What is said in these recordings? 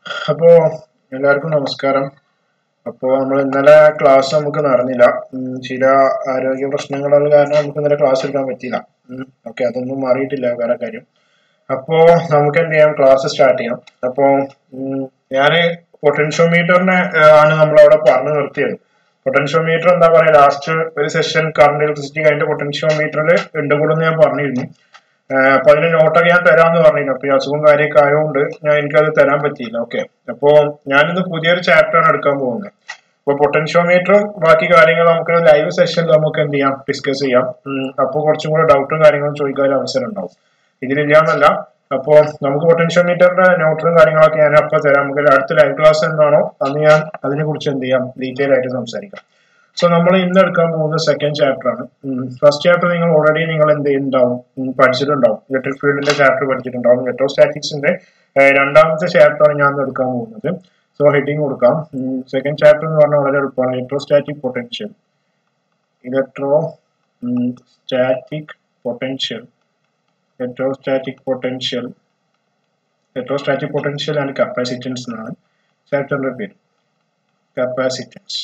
അപ്പോ എല്ലാവർക്കും നമസ്കാരം അപ്പോൾ നമ്മൾ ഇന്നലെ ക്ലാസ് നമുക്ക് നടന്നില്ല ഉം, ചില ആരോഗ്യ പ്രശ്നങ്ങളുള്ള കാരണം നമുക്ക് ഇന്നലെ ക്ലാസ് എടുക്കാൻ പറ്റിയില്ല ഓക്കെ അതൊന്നും മാറിയിട്ടില്ല വേറെ കാര്യം അപ്പോ നമുക്ക് എന്ത് ചെയ്യാം ക്ലാസ് സ്റ്റാർട്ട് ചെയ്യാം അപ്പോ ഞാൻ പൊട്ടൻഷ്യോമീറ്ററിനെ ആണ് നമ്മൾ അവിടെ പറഞ്ഞു നിർത്തിയത് പൊട്ടൻഷ്യോമീറ്റർ എന്താ പറയാ ലാസ്റ്റ് ഒരു സെഷൻ കറണ്ട് ഇലക്ട്രിസിറ്റി കഴിഞ്ഞ പൊട്ടൻഷ്യോമീറ്ററിൽ ഉണ്ട് കൂടെ ഞാൻ പറഞ്ഞിരുന്നു ആഹ് അപ്പൊ അതിന് നോട്ടൊക്കെ ഞാൻ തരാന്ന് പറഞ്ഞിരുന്നു അപ്പൊ ഈ അസുഖം കാര്യമൊക്കെ ആയതുകൊണ്ട് ഞാൻ എനിക്കത് തരാൻ പറ്റിയില്ല ഓക്കെ അപ്പോ ഞാനിന്ന് പുതിയൊരു ചാപ്റ്റർ ആണ് എടുക്കാൻ പോകുന്നത് അപ്പൊ പൊട്ടൻഷ്യോമീറ്ററും ബാക്കി കാര്യങ്ങൾ നമുക്ക് ലൈവ് സെഷനിൽ നമുക്ക് എന്ത് ചെയ്യാം ഡിസ്കസ് ചെയ്യാം അപ്പോൾ കുറച്ചും കൂടെ ഡൗട്ടും കാര്യങ്ങളും ചോദിക്കാൻ അവസരം ഉണ്ടാവും ഇതിലില്ലാന്നല്ല അപ്പോ നമുക്ക് പൊട്ടൻഷ്യോമീറ്ററിന്റെ നോട്ടും കാര്യങ്ങളൊക്കെ ഞാൻ അപ്പൊ തരാം നമുക്ക് അടുത്ത ലൈവ് ക്ലാസ് എന്താണോ അന്ന് ഞാൻ അതിനെ കുറിച്ച് എന്ത് ചെയ്യാം ഡീറ്റെയിൽ ആയിട്ട് സംസാരിക്കാം സോ നമ്മൾ ഇന്ന് എടുക്കാൻ പോകുന്ന സെക്കൻഡ് ചാപ്റ്റർ ആണ് ഫസ്റ്റ് ചാപ്റ്റർ നിങ്ങൾ ഓൾറെഡി നിങ്ങൾ എന്ത് ചെയ്യുന്നുണ്ടാവും ഉം, പഠിച്ചിട്ടുണ്ടാവും ഇലക്ട്രിക് ഫീൽഡിന്റെ ചാപ്റ്റർ പഠിച്ചിട്ടുണ്ടാവും ഇലക്ട്രോസ്റ്റാറ്റിക്സിന്റെ രണ്ടാമത്തെ ചാപ്റ്റർ ആണ് ഞാൻ ഇന്ന് എടുക്കാൻ പോകുന്നത് സോ ഹെഡിങ് കൊടുക്കാം സെക്കൻഡ് ചാപ്റ്റർ എന്ന് പറഞ്ഞാൽ വളരെ എളുപ്പമാണ് electrostatic potential electrostatic potential electrostatic potential electrostatic potential and capacitance എന്നാണ് ചാപ്റ്ററിന്റെ പേര് കപ്പാസിറ്റൻസ്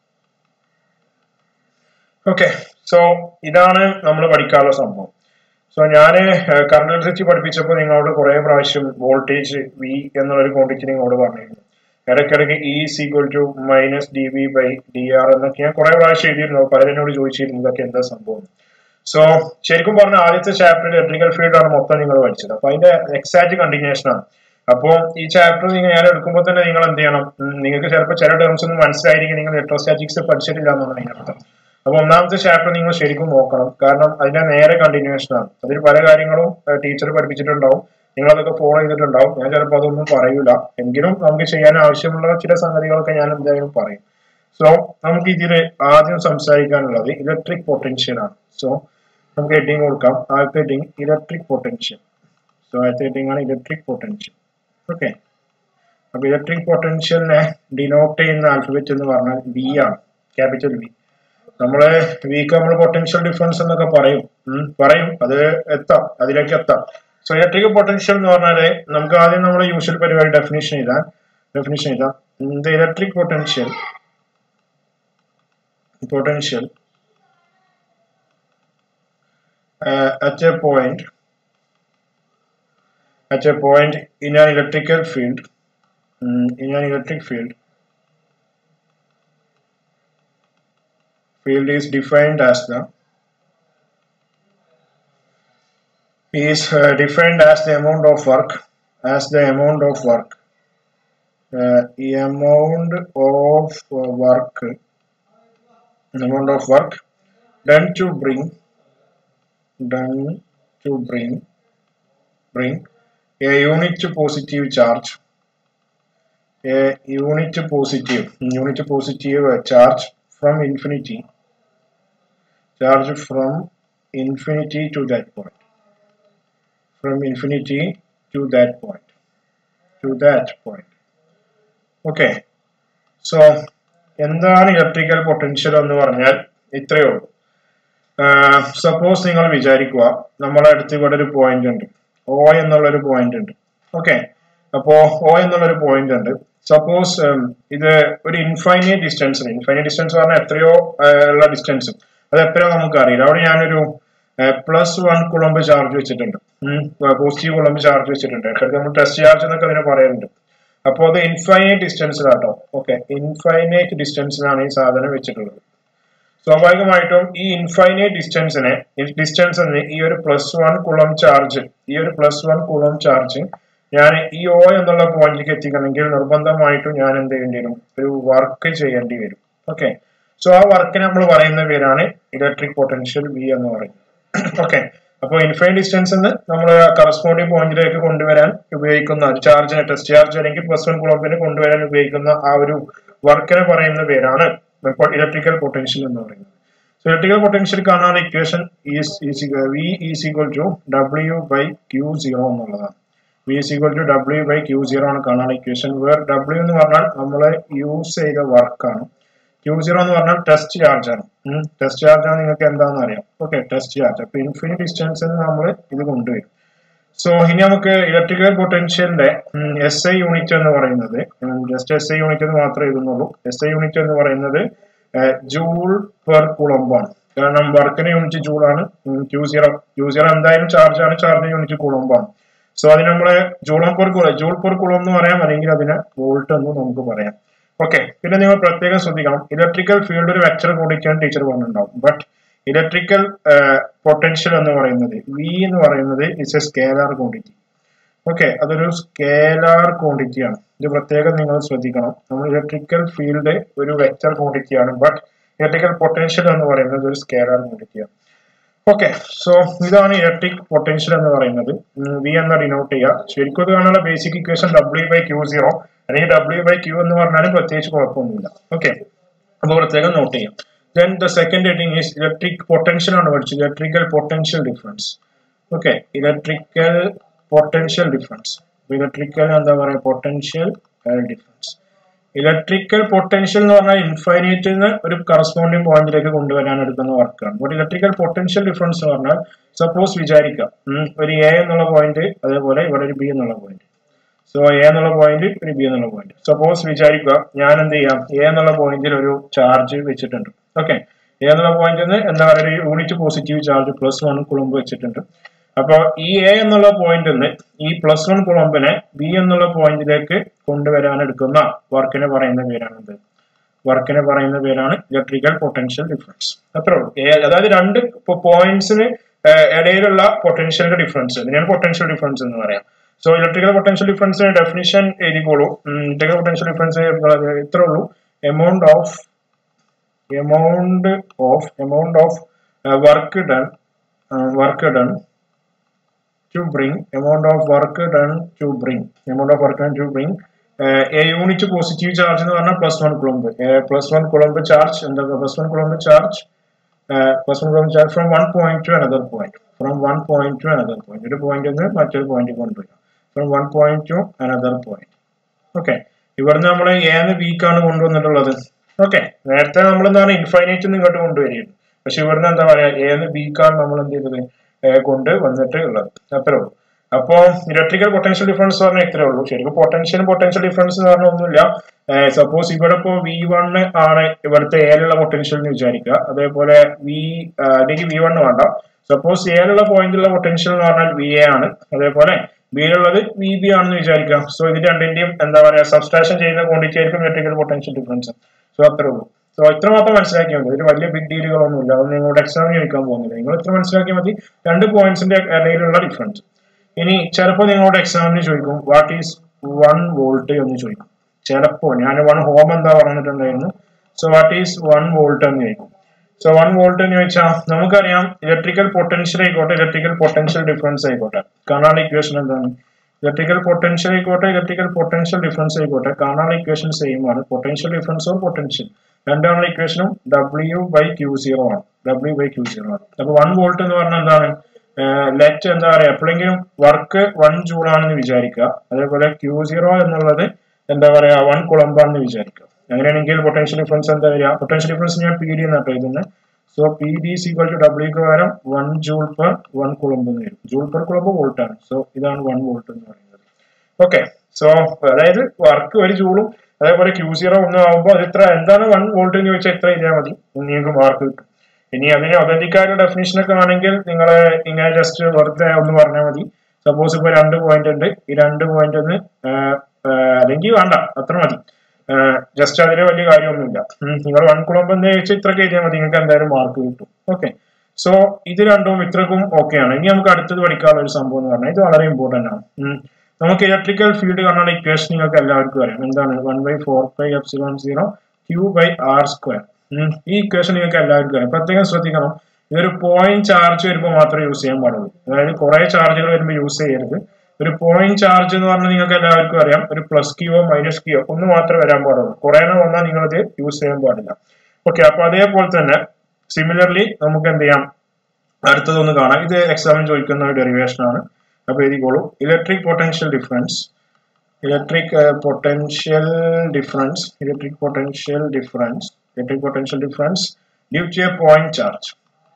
ഓക്കെ സോ ഇതാണ് നമ്മൾ പഠിക്കാനുള്ള സംഭവം സോ ഞാൻ കറണ്ട് ഇലക്ട്രിസിറ്റി പഠിപ്പിച്ചപ്പോൾ നിങ്ങളോട് കുറെ പ്രാവശ്യം വോൾട്ടേജ് വി എന്നുള്ള ഒരു ക്വാണ്ടിറ്റി നിങ്ങളോട് പറഞ്ഞിരുന്നു ഇടയ്ക്കിടയ്ക്ക് E equal to minus d V by d r എന്നൊക്കെ ഞാൻ കുറെ പ്രാവശ്യം എഴുതിയിരുന്നു പലരും എന്നോട് ചോദിച്ചിരുന്നു ഇതൊക്കെ എന്താ സംഭവം സോ ശരിക്കും പറഞ്ഞ ആദ്യത്തെ ചാപ്റ്റർ ഇലക്ട്രിക്കൽ ഫീൽഡ് ആണ് മൊത്തം നിങ്ങൾ പഠിച്ചത് അപ്പൊ അതിന്റെ എക്സാക്ട് കണ്ടിന്യൂഷൻ ആണ് അപ്പോൾ ഈ ചാപ്റ്റർ നിങ്ങൾ ഞാൻ എടുക്കുമ്പോൾ തന്നെ നിങ്ങൾ എന്ത് ചെയ്യണം ഉം, നിങ്ങൾക്ക് ചിലപ്പോൾ ചില ടേംസ് ഒന്നും മനസ്സിലായിരിക്കും നിങ്ങൾ ഇലക്ട്രോസ്റ്റാറ്റിക്സ് പഠിച്ചിട്ടില്ല എന്നാണ് അതിന്റെ അർത്ഥം അപ്പൊ ഒന്നാമത്തെ ചാപ്റ്റർ നിങ്ങൾ ശരിക്കും നോക്കണം കാരണം അതിന്റെ നേരെ കണ്ടിന്യൂഷൻ ആണ് അതിൽ പല കാര്യങ്ങളും ടീച്ചർ പഠിപ്പിച്ചിട്ടുണ്ടാവും നിങ്ങൾ അതൊക്കെ ഫോളോ ചെയ്തിട്ടുണ്ടാവും ഞാൻ ചിലപ്പോൾ അതൊന്നും പറയൂല എങ്കിലും നമുക്ക് ചെയ്യാൻ ആവശ്യമുള്ള ചില സംഗതികളൊക്കെ ഞാൻ എന്തായാലും പറയും സോ നമുക്ക് ഇതിൽ ആദ്യം സംസാരിക്കാനുള്ളത് ഇലക്ട്രിക് പൊട്ടൻഷ്യൽ ആണ് സോ നമുക്ക് ഹെഡിങ് കൊടുക്കാം ആദ്യത്തെ ഹെഡിങ് ഇലക്ട്രിക് പൊട്ടൻഷ്യൽ സോ ആദ്യത്തെ ഹെഡിങ് ആണ് ഇലക്ട്രിക് പൊട്ടൻഷ്യൽ ഓക്കെ അപ്പൊ ഇലക്ട്രിക് പൊട്ടൻഷ്യലിനെ ഡിനോട്ട് ചെയ്യുന്ന ആൽഫബറ്റ് എന്ന് പറഞ്ഞാൽ വി ആണ് ക്യാപിറ്റൽ വി നമ്മള് വിക്ക് നമ്മൾ പൊട്ടൻഷ്യൽ ഡിഫറൻസ് എന്നൊക്കെ പറയും ഉം, പറയും അത് എത്താം അതിലേക്ക് എത്താം സോ ഇലക്ട്രിക് പൊട്ടൻഷ്യൽ എന്ന് പറഞ്ഞാല് നമുക്ക് ആദ്യം നമ്മൾ യൂഷ്വൽ പരിപാടി ഡെഫിനേഷൻ എഴുതാം ഡെഫിനേഷൻ എഴുതാം the electric potential potential uh, at a point at a point in an electrical field mm, in an electric field field is defined as the is uh, defined as the amount of work as the amount of work uh, amount of uh, work amount of work done to bring done to bring bring a unit to positive charge a unit to positive unit to positive uh, charge from infinity charge from infinity to that point from infinity to that point to that point okay so എന്താണ് electrical potential എന്ന് പറഞ്ഞാൽ ഇത്രയേ ഉള്ളൂ suppose നിങ്ങൾ വിചാരിക്കുക നമ്മളെ അടുത്ത് ഇവിടെ ഒരു പോയിന്റ് ഉണ്ട് ഓ എന്നുള്ള ഒരു പോയിന്റ് ഉണ്ട് ഓക്കെ അപ്പോ ഓ എന്നുള്ള ഒരു പോയിന്റ് ഉണ്ട് സപ്പോസ് ഇത് ഒരു ഇൻഫൈനൈറ്റ് ഡിസ്റ്റൻസ് ഇൻഫൈനൈറ്റ് ഡിസ്റ്റൻസ് പറഞ്ഞാൽ എത്രയോ ആ, ഉള്ള ഡിസ്റ്റൻസ് അത് എത്രയോ നമുക്ക് അറിയില്ല അവിടെ ഞാനൊരു പ്ലസ് വൺ കുളമ്പ് ചാർജ് വെച്ചിട്ടുണ്ട് പോസിറ്റീവ് കുളമ്പ് ചാർജ് വെച്ചിട്ടുണ്ട് ഇടയ്ക്ക് നമ്മൾ ടെസ്റ്റ് ചാർജ് എന്നൊക്കെ അതിനെ പറയുന്നുണ്ട് അപ്പോൾ അത് ഇൻഫൈനൈറ്റ് ഡിസ്റ്റൻസിലാട്ടോ ഓക്കെ ഇൻഫൈനൈറ്റ് ഡിസ്റ്റൻസിലാണ് ഈ സാധനം വെച്ചിട്ടുള്ളത് സ്വാഭാവികമായിട്ടും ഈ ഇൻഫൈനൈറ്റ് ഡിസ്റ്റൻസിനെ ഡിസ്റ്റൻസ് എന്ന് ഈ ഒരു പ്ലസ് വൺ കുളം ചാർജ് ഈ ഒരു പ്ലസ് വൺ കുളം ചാർജ് ഞാൻ ഈ ഓ എന്നുള്ള പോയിന്റിലേക്ക് എത്തിക്കണമെങ്കിൽ നിർബന്ധമായിട്ടും ഞാൻ എന്ത് ചെയ്യേണ്ടി വരും ഒരു വർക്ക് ചെയ്യേണ്ടി വരും ഓക്കെ സോ ആ വർക്കിന് നമ്മൾ പറയുന്ന പേരാണ് ഇലക്ട്രിക് പൊട്ടൻഷ്യൽ വി എന്ന് പറയുന്നത് ഓക്കെ അപ്പോൾ ഇൻഫൈൻ ഡിസ്റ്റൻസ് എന്ന് നമ്മൾ കറസ്പോണ്ടിങ് പോയിന്റിലേക്ക് കൊണ്ടുവരാൻ ഉപയോഗിക്കുന്ന ചാർജിനെ ടെസ്റ്റ് ചാർജ് അല്ലെങ്കിൽ പ്ലസ് വൺ കുളമ്പിന് കൊണ്ടുവരാൻ ഉപയോഗിക്കുന്ന ആ ഒരു വർക്കിനെ പറയുന്ന പേരാണ് ഇലക്ട്രിക്കൽ പൊട്ടൻഷ്യൽ എന്ന് പറയുന്നത് സോ ഇലക്ട്രിക്കൽ പൊട്ടൻഷ്യൽ കാണാൻ equation V is equal to W by q zero എന്നുള്ളതാണ് V is equal to W by q zero ആണ് കാണാൻ ഇക്വേഷൻ വേർ ഡബ്ല്യു എന്ന് പറഞ്ഞാൽ നമ്മൾ യൂസ് ചെയ്ത വർക്കാണ് ക്യൂ സീറോ എന്ന് പറഞ്ഞാൽ ടെസ്റ്റ് ചാർജ് ആണ് ടെസ്റ്റ് ചാർജ് ആണ് നിങ്ങൾക്ക് എന്താണെന്ന് അറിയാം ഓക്കെ ടെസ്റ്റ് ചാർജ് അപ്പൊ ഇൻഫിനിറ്റ് ഡിസ്റ്റൻസിൽ നമ്മൾ ഇത് കൊണ്ടുവരും സോ ഇനി നമുക്ക് ഇലക്ട്രിക്കൽ പൊട്ടൻഷ്യലിന്റെ എസ് ഐ യൂണിറ്റ് എന്ന് പറയുന്നത് ജസ്റ്റ് എസ് ഐ യൂണിറ്റ് എന്ന് മാത്രമേ എഴുതുന്നുള്ളൂ എസ് ഐ യൂണിറ്റ് എന്ന് പറയുന്നത് ജൂൾ പെർ കുളമ്പാണ് കാരണം വർക്കിന് യൂണിറ്റ് ജൂൾ ആണ് ക്യൂ സീറോ ക്യൂ സീറോ എന്തായാലും ചാർജ് ആണ് ചാർജ് യൂണിറ്റ് കുളമ്പാണ് സോ അതിന് നമ്മള് ജൂളം per coulomb joule per coulomb എന്ന് പറയാം അല്ലെങ്കിൽ അതിനെ വോൾട്ട് എന്ന് നമുക്ക് പറയാം ഓക്കെ പിന്നെ നിങ്ങൾ പ്രത്യേകം ശ്രദ്ധിക്കണം ഇലക്ട്രിക്കൽ ഫീൽഡ് ഒരു വെക്ചർ കൂടിക്കാൻ ടീച്ചർ പറഞ്ഞിട്ടുണ്ടാവും ബട്ട് ഇലക്ട്രിക്കൽ പൊട്ടൻഷ്യൽ എന്ന് പറയുന്നത് വി എന്ന് പറയുന്നത് is a scalar quantity okay അതൊരു സ്കേലാർ ക്വാണ്ടിറ്റി ആണ് ഇത് പ്രത്യേകം നിങ്ങൾ ശ്രദ്ധിക്കണം നമ്മൾ ഇലക്ട്രിക്കൽ ഫീൽഡ് ഒരു വെക്റ്റർ ക്വാണ്ടിറ്റി ആണ് ബട്ട് ഇലക്ട്രിക്കൽ പൊട്ടൻഷ്യൽ എന്ന് പറയുന്നത് ഒരു സ്കേലാർ ക്വാണ്ടിറ്റി ആണ് ഓക്കെ സോ ഇതാണ് ഇലക്ട്രിക് പൊട്ടൻഷ്യൽ എന്ന് പറയുന്നത് വി എന്ന ഡിനോട്ട് ചെയ്യുക ശരിക്കും ഇത് കാണാനുള്ള basic equation W by q zero അല്ലെങ്കിൽ ഡബ്ല്യു ബൈ ക്യൂ എന്ന് പറഞ്ഞാലും പ്രത്യേകിച്ച് കുഴപ്പമൊന്നുമില്ല ഓക്കെ അപ്പോൾ പ്രത്യേകം നോട്ട് ചെയ്യാം then the second heading is electric potential ആണ് പഠിച്ചത് electrical potential difference okay electrical potential difference electrical എന്താ പറയുക പൊട്ടൻഷ്യൽ ഡിഫറൻസ് ഇലക്ട്രിക്കൽ പൊട്ടൻഷ്യൽ എന്ന് പറഞ്ഞാൽ ഇൻഫൈനൈറ്റിൽ നിന്ന് ഒരു കറസ്പോണ്ടിങ് പോയിന്റിലേക്ക് കൊണ്ടുവരാൻ എടുക്കുന്ന വർക്കാണ് ബട്ട് ഇലക്ട്രിക്കൽ പൊട്ടൻഷ്യൽ ഡിഫറൻസ് എന്ന് പറഞ്ഞാൽ സപ്പോസ് വിചാരിക്കാം ഒരു എ എന്നുള്ള പോയിന്റ് അതേപോലെ ഇവിടെ ഒരു ബി എന്നുള്ള പോയിന്റ് സോ എ എന്നുള്ള പോയിന്റ് ഒരു ബി എന്നുള്ള പോയിന്റ് സപ്പോസ് വിചാരിക്കുക ഞാൻ എന്ത് ചെയ്യാം എ എന്നുള്ള പോയിന്റിൽ ഒരു ചാർജ് വെച്ചിട്ടുണ്ട് ഓക്കെ എ എന്നുള്ള പോയിന്റിൽ നിന്ന് എന്താ പറയുക ഒരു unit positive charge plus one coulomb വെച്ചിട്ടുണ്ട് അപ്പോൾ ഈ എ എന്നുള്ള പോയിന്റിൽ നിന്ന് ഈ പ്ലസ് വൺ കുളമ്പിനെ ബി എന്നുള്ള പോയിന്റിലേക്ക് കൊണ്ടുവരാൻ എടുക്കുന്ന വർക്കിനെ പറയുന്ന പേരാണിത് വർക്കിനെ പറയുന്ന പേരാണ് ഇലക്ട്രിക്കൽ പൊട്ടൻഷ്യൽ ഡിഫറൻസ് അത്രേ ഉള്ളൂ അതായത് രണ്ട് പോയിന്റ്സിന് ഇടയിലുള്ള പൊട്ടൻഷ്യലിന്റെ ഡിഫറൻസ് ഇതിനാണ് പൊട്ടൻഷ്യൽ ഡിഫറൻസ് എന്ന് പറയാം so electrical potential difference definition എഴുതിക്കോളൂ ഇലക്ട്രിക്കൽ പൊട്ടൻഷ്യൽ ഡിഫറൻസ് ഇത്രേ ഉള്ളൂ amount of amount of amount of work done work done to bring amount of work done to bring amount of work done to bring a unit positive charge എന്ന് പറഞ്ഞാൽ plus one coulomb plus one coulomb charge എന്താ plus one coulomb charge plus one coulomb charge from one point to another point from one point to another point ഒരു പോയിന്റിൽ നിന്ന് മറ്റൊരു point കൊണ്ടുവരിക from one point to another point okay ഇവിടുന്ന് നമ്മൾ ഏന്ന് വീക്കാണ് കൊണ്ടുവന്നിട്ടുള്ളത് okay നേരത്തെ നമ്മൾ എന്താണ് ഇൻഫൈനൈറ്റ് ഇങ്ങോട്ട് കൊണ്ടുവരികയാണ് പക്ഷെ ഇവിടുന്ന് എന്താ പറയാ ഏന്ന് വീക്കാണ് നമ്മൾ എന്ത് ചെയ്തത് കൊണ്ട് വന്നിട്ട് ഉള്ളത് അത്രേ ഉള്ളൂ അപ്പോ ഇലക്ട്രിക്കൽ പൊട്ടൻഷ്യൽ ഡിഫറൻസ് പറഞ്ഞാൽ ഇത്രേ ഉള്ളൂ ശരിക്കും പൊട്ടൻഷ്യൽ പൊട്ടൻഷ്യൽ ഡിഫറൻസ് എന്ന് പറഞ്ഞാൽ ഒന്നുമില്ല സപ്പോസ് ഇവിടെ ഇപ്പോൾ വി വൺ ആണ് ഇവിടുത്തെ ഏലുള്ള പൊട്ടൻഷ്യൽ എന്ന് വിചാരിക്കുക അതേപോലെ വി അല്ലെങ്കിൽ വി വൺ വേണ്ട സപ്പോസ് ഏലുള്ള പോയിന്റിലുള്ള പൊട്ടൻഷ്യൽ എന്ന് പറഞ്ഞാൽ വി എ ആണ് അതേപോലെ ബിയിലുള്ളത് വി ബി ആണെന്ന് വിചാരിക്കാം സോ ഇത് രണ്ടിന്റെയും എന്താ പറയാ സബ്സ്ട്രാക്ഷൻ ചെയ്യുന്ന ക്വാണ്ടിറ്റി ആയിരിക്കും ഇലക്ട്രിക്കൽ പൊട്ടൻഷ്യൽ ഡിഫറൻസ് സോ അത്രേ ഉള്ളൂ സോ ഇത്ര മാത്രം മനസ്സിലാക്കിയാൽ മതി ഒരു വലിയ ബിഗ് ഡീലുകളൊന്നുമില്ല അതൊന്നും നിങ്ങളുടെ എക്സാമിന് ചോദിക്കാൻ പോകുന്നില്ല നിങ്ങൾ ഇത്ര മനസ്സിലാക്കിയാൽ മതി രണ്ട് പോയിന്റ്സിന്റെ ഇടയിലുള്ള ഡിഫറൻസ് ഇനി ചിലപ്പോൾ നിങ്ങളുടെ എക്സാമിന് ചോദിക്കും വാട്ട് ഈസ് വൺ വോൾട്ട് എന്ന് ചോദിക്കും ചിലപ്പോൾ ഞാൻ വൺ ഹോം എന്താ പറഞ്ഞിട്ടുണ്ടായിരുന്നു so what is one volt എന്ന് ചോദിക്കും സോ വൺ വോൾട്ട് എന്ന് ചോദിച്ചാൽ നമുക്കറിയാം ഇലക്ട്രിക്കൽ പൊട്ടൻഷ്യൽ ആയിക്കോട്ടെ ഇലക്ട്രിക്കൽ പൊട്ടൻഷ്യൽ ഡിഫറൻസ് ആയിക്കോട്ടെ കാണാനുള്ള ഇക്വേഷൻ എന്താണ് ഇലക്ട്രിക്കൽ പൊട്ടൻഷ്യൽ ആയിക്കോട്ടെ ഇലക്ട്രിക്കൽ പൊട്ടൻഷ്യൽ ഡിഫറൻസ് ആയിക്കോട്ടെ കാണാനുള്ള ഇക്വേഷൻ സെയിം ആണ് പൊട്ടൻഷ്യൽ ഡിഫറൻസ് ഓർ പൊട്ടൻഷ്യൽ രണ്ടാമത്തെ ഇക്വേഷനും ഡബ്ല്യു ബൈ ക്യൂ സീറോ ആണ് ഡബ്ല്യു ബൈ ക്യൂ സീറോ ആണ് അപ്പൊ വൺ വോൾട്ട് എന്ന് പറഞ്ഞാൽ എന്താണ് ലെറ്റ് എന്താ പറയാ എപ്പോഴെങ്കിലും വർക്ക് വൺ ജൂൾ ആണെന്ന് വിചാരിക്കുക അതേപോലെ ക്യൂ സീറോ എന്നുള്ളത് എന്താ പറയാ വൺ കുളമ്പാണെന്ന് വിചാരിക്കുക അങ്ങനെയാണെങ്കിൽ പൊട്ടൻഷ്യൽ ഡിഫറൻസ് എന്താ വരിക പൊട്ടൻഷ്യൽ ഡിഫറൻസ് ഞാൻ പി ഡി എന്നാട്ടോ ഇതിന് so P D C equal to ഡബ്ല്യുക്ക് പകരം one joule per one coulomb എന്ന് വരും ജൂൾ പെർ കുളമ്പ് വോൾട്ട് ആണ് സോ ഇതാണ് വൺ വോൾട്ട് എന്ന് പറയുന്നത് ഓക്കെ സോ അതായത് വർക്ക് ഒരു ജൂളും അതേപോലെ ക്യൂ സീറോ ഒന്നും ആകുമ്പോൾ അത് ഇത്ര എന്താണ് വൺ വോൾട്ട് എന്ന് ചോദിച്ചാൽ ഇത്ര ചെയ്താൽ മതി നിങ്ങൾക്ക് മാർക്ക് കിട്ടും ഇനി അതിന് ഒതന്റിക്കാരുടെ ഡെഫിനേഷൻ ഒക്കെ ആണെങ്കിൽ നിങ്ങൾ ഇങ്ങനെ ജസ്റ്റ് വെറുതെ ഒന്ന് പറഞ്ഞാൽ മതി സപ്പോസ് ഇപ്പൊ രണ്ട് പോയിന്റ് ഉണ്ട് ഈ രണ്ട് പോയിന്റ് ഒന്ന് അല്ലെങ്കിൽ വേണ്ട അത്ര മതി ജസ്റ്റ് അതിന് വലിയ കാര്യമൊന്നുമില്ല നിങ്ങൾ വൺ കുളമ്പ് എന്ന് ചോദിച്ചാൽ ഇത്രയൊക്കെ എഴുതിയാൽ മതി നിങ്ങൾക്ക് എന്തായാലും മാർക്ക് കിട്ടും ഓക്കെ സോ ഇത് രണ്ടും ഇത്രക്കും ഓക്കെയാണ് ഇനി നമുക്ക് അടുത്തത് പഠിക്കാനുള്ള ഒരു സംഭവം എന്ന് പറഞ്ഞാൽ ഇത് വളരെ ഇമ്പോർട്ടന്റ് ആണ് നമുക്ക് ഇലക്ട്രിക്കൽ ഫീൽഡ് കാണാനുള്ള ഇക്വേഷൻ നിങ്ങൾക്ക് എല്ലാവർക്കും അറിയാം എന്താണ് one by four by epsilon zero q by r square ഈ ഇക്വേഷൻ നിങ്ങൾക്ക് എല്ലാവർക്കും അറിയാം പ്രത്യേകം ശ്രദ്ധിക്കണം ഇതൊരു പോയിന്റ് ചാർജ് വരുമ്പോൾ മാത്രമേ യൂസ് ചെയ്യാൻ പാടുള്ളൂ അതായത് കുറെ ചാർജുകൾ വരുമ്പോൾ യൂസ് ചെയ്യരുത് ഒരു പോയിന്റ് ചാർജ് എന്ന് പറഞ്ഞാൽ നിങ്ങൾക്ക് എല്ലാവർക്കും അറിയാം ഒരു പ്ലസ് ക്യൂയോ മൈനസ് ക്യൂയോ ഒന്ന് മാത്രമേ വരാൻ പാടുള്ളൂ കുറെ എണ്ണം വന്നാൽ നിങ്ങളത് യൂസ് ചെയ്യാൻ പാടില്ല ഓക്കെ അപ്പൊ അതേപോലെ തന്നെ സിമിലർലി നമുക്ക് എന്ത് ചെയ്യാം അടുത്തതൊന്ന് കാണാം ഇത് എക്സാമിന് ചോദിക്കുന്ന ഒരു ഡെറിവേഷൻ ആണ് അപ്പൊ എഴുതിക്കോളൂ electric potential difference electric potential difference electric potential difference electric potential difference due to a point charge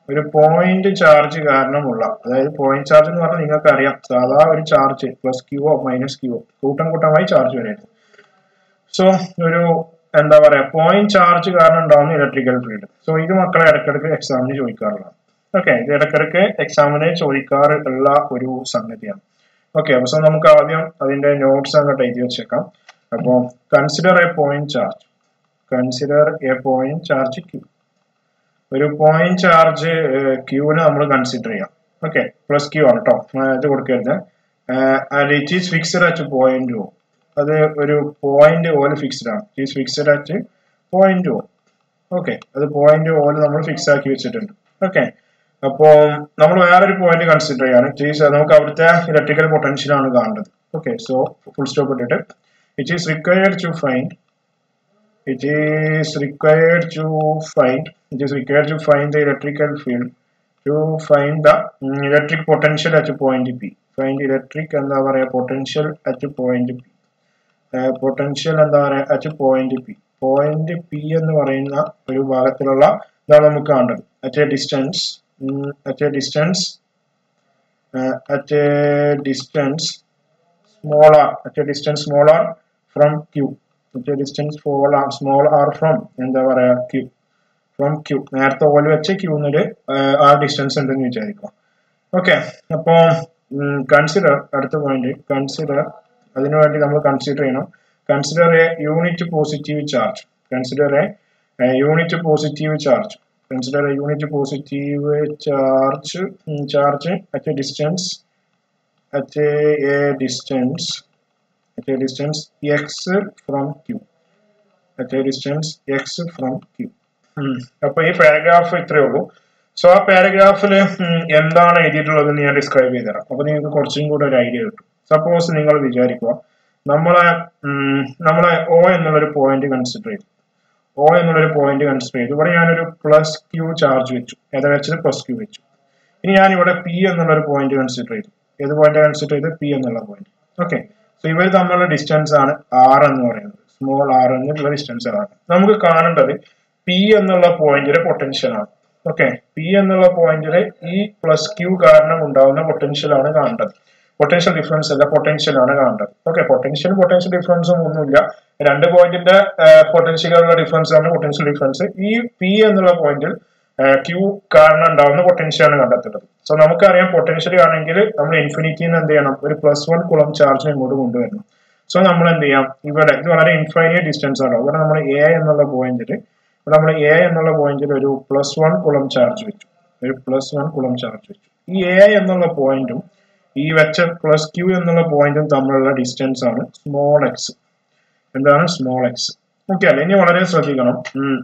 ഒരു പോയിന്റ് ചാർജ് കാരണമുള്ള അതായത് പോയിന്റ് ചാർജ് എന്ന് പറഞ്ഞാൽ നിങ്ങൾക്ക് അറിയാം സാധാ ഒരു charge plus q o minus q o കൂട്ടം കൂട്ടമായി ചാർജ് വരരുത് സോ ഒരു എന്താ പറയാ പോയിന്റ് ചാർജ് കാരണം ഉണ്ടാവുന്ന ഇലക്ട്രിക്കൽ ഫീൽഡ് സോ ഇത് മക്കളെ ഇടയ്ക്കിടയ്ക്ക് എക്സാമിന് ചോദിക്കാറുള്ളതാണ് ഓക്കെ ഇത് ഇടയ്ക്കിടയ്ക്ക് എക്സാമിന് ചോദിക്കാറുള്ള ഒരു സംഗതിയാണ് ഓക്കെ അപ്പൊ സോ നമുക്ക് ആദ്യം അതിന്റെ നോട്ട്സ് അങ്ങോട്ട് എഴുതി വെച്ചേക്കാം അപ്പോൾ consider a point charge consider a point charge q ഒരു പോയിന്റ് ചാർജ് ക്യൂവിന് നമ്മൾ കൺസിഡർ ചെയ്യാം ഓക്കെ പ്ലസ് ക്യൂ ആണ് കേട്ടോ ഇത് കൊടുക്കരുത് and it is fixed at point O അത് ഒരു പോയിന്റ് ഓല് ഫിക്സ്ഡ് ആണ് it is fixed at point O okay അത് പോയിന്റ് ഓല് നമ്മൾ ഫിക്സ് ആക്കി വെച്ചിട്ടുണ്ട് ഓക്കെ അപ്പോൾ നമ്മൾ വേറൊരു പോയിന്റ് കൺസിഡർ ചെയ്യാണ് ഇറ്റ് ഈസ് നമുക്ക് അവിടുത്തെ ഇലക്ട്രിക്കൽ പൊട്ടൻഷ്യൽ ആണ് കാണേണ്ടത് ഓക്കെ സോ ഫുൾ സ്റ്റോപ്പ് ഇട്ടിട്ട് it is required to find it is required to find it is required to find the electrical field to find the mm, electric potential at point p find electric എന്താ പറയാ potential at point p potential എന്താ പറയാ at point P point P എന്ന് പറയുന്ന ഒരു ഭാഗത്തിലുള്ള ഇതാണ് നമുക്ക് കാണേണ്ടത് at a distance at a distance at a distance small r at a distance small r from q at a distance small r small r from എന്താ പറയാ Q from Q നേരത്തെ ഓല് വെച്ച ക്യൂന്നില് ആ ഡിസ്റ്റൻസ് ഉണ്ടെന്ന് വിചാരിക്കുക ഓക്കെ അപ്പോൾ consider അടുത്ത പോയിന്റ് കൺസിഡർ അതിനു വേണ്ടി നമ്മൾ കൺസിഡർ ചെയ്യണം consider a unit positive charge consider a unit positive charge consider a unit positive charge charge at a distance at a distance at a distance x from q at a distance x from q അപ്പൊ ഈ paragraph ഇത്രയേ ഉള്ളൂ so ആ പാരഗ്രാഫിൽ എന്താണ് എഴുതിയിട്ടുള്ളത് ഞാൻ describe ചെയ്തുതരാം അപ്പൊ നിങ്ങൾക്ക് കുറച്ചും കൂടെ ഒരു ഐഡിയ കിട്ടും സപ്പോസ് നിങ്ങൾ വിചാരിക്കുക നമ്മളെ നമ്മളെ ഒ എന്നുള്ളൊരു പോയിന്റ് കൺസിഡർ ചെയ്തു ഒ എന്നുള്ളൊരു പോയിന്റ് കൺസിഡർ ചെയ്തു ഇവിടെ ഞാനൊരു പ്ലസ് ക്യൂ ചാർജ് വെച്ചു ഏതാ വെച്ചത് പ്ലസ് ക്യൂ വെച്ചു ഇനി ഞാൻ ഇവിടെ പി എന്നുള്ളൊരു പോയിന്റ് കൺസിഡർ ചെയ്തു ഏത് പോയിന്റ് കൺസിഡർ ചെയ്ത് പി എന്നുള്ള പോയിന്റ് ഓക്കെ സോ ഇവർ തമ്മിലുള്ള ഡിസ്റ്റൻസ് ആണ് ആർ എന്ന് പറയുന്നത് സ്മോൾ ആർ എന്നുള്ള ഡിസ്റ്റൻസ് ആണ് നമുക്ക് കാണേണ്ടത് പി എന്നുള്ള പോയിന്റിലെ പൊട്ടൻഷ്യൽ ആണ് ഓക്കെ പി എന്നുള്ള പോയിന്റിലെ ഈ പ്ലസ് ക്യൂ കാരണം ഉണ്ടാവുന്ന പൊട്ടൻഷ്യൽ ആണ് കാണേണ്ടത് പൊട്ടൻഷ്യൽ ഡിഫറൻസ് അല്ല പൊട്ടൻഷ്യൽ ആണ് കാണേണ്ടത് ഓക്കെ പൊട്ടൻഷ്യൽ പൊട്ടൻഷ്യൽ ഡിഫറൻസും ഒന്നുമില്ല രണ്ട് പോയിന്റിന്റെ പൊട്ടൻഷ്യലുള്ള ഡിഫറൻസ് ആണ് പൊട്ടൻഷ്യൽ ഡിഫറൻസ് ഈ പി എന്നുള്ള പോയിന്റിൽ ക്യൂ കാരണം ഉണ്ടാവുന്ന പൊട്ടൻഷ്യൽ ആണ് കണ്ടെത്തേണ്ടത് സോ നമുക്കറിയാം പൊട്ടൻഷ്യൽ ആണെങ്കിൽ നമ്മൾ ഇൻഫിനിറ്റിന്ന് എന്ത് ചെയ്യണം ഒരു പ്ലസ് വൺ കുളം ചാർജ് ഇങ്ങോട്ട് കൊണ്ടുവരണം സോ നമ്മൾ എന്ത് ചെയ്യാം ഇവിടെ ഇത് വളരെ ഇൻഫൈനൈറ്റ് ഡിസ്റ്റൻസ് ആണ് ഇവിടെ നമ്മൾ എ എന്നുള്ള പോയിന്റിൽ ഇവിടെ നമ്മൾ എ എന്നുള്ള പോയിന്റിൽ ഒരു പ്ലസ് വൺ കുളം ചാർജ് വെച്ചു ഒരു പ്ലസ് വൺ കുളം ചാർജ് വെച്ചു ഈ എ എന്നുള്ള പോയിന്റും ഈ വെച്ച പ്ലസ് ക്യൂ എന്നുള്ള പോയിന്റും തമ്മിലുള്ള ഡിസ്റ്റൻസ് ആണ് സ്മോൾ എക്സ് എന്താണ് സ്മോൾ എക്സ് ഓക്കെ അല്ലേ ഇനി വളരെ ശ്രദ്ധിക്കണം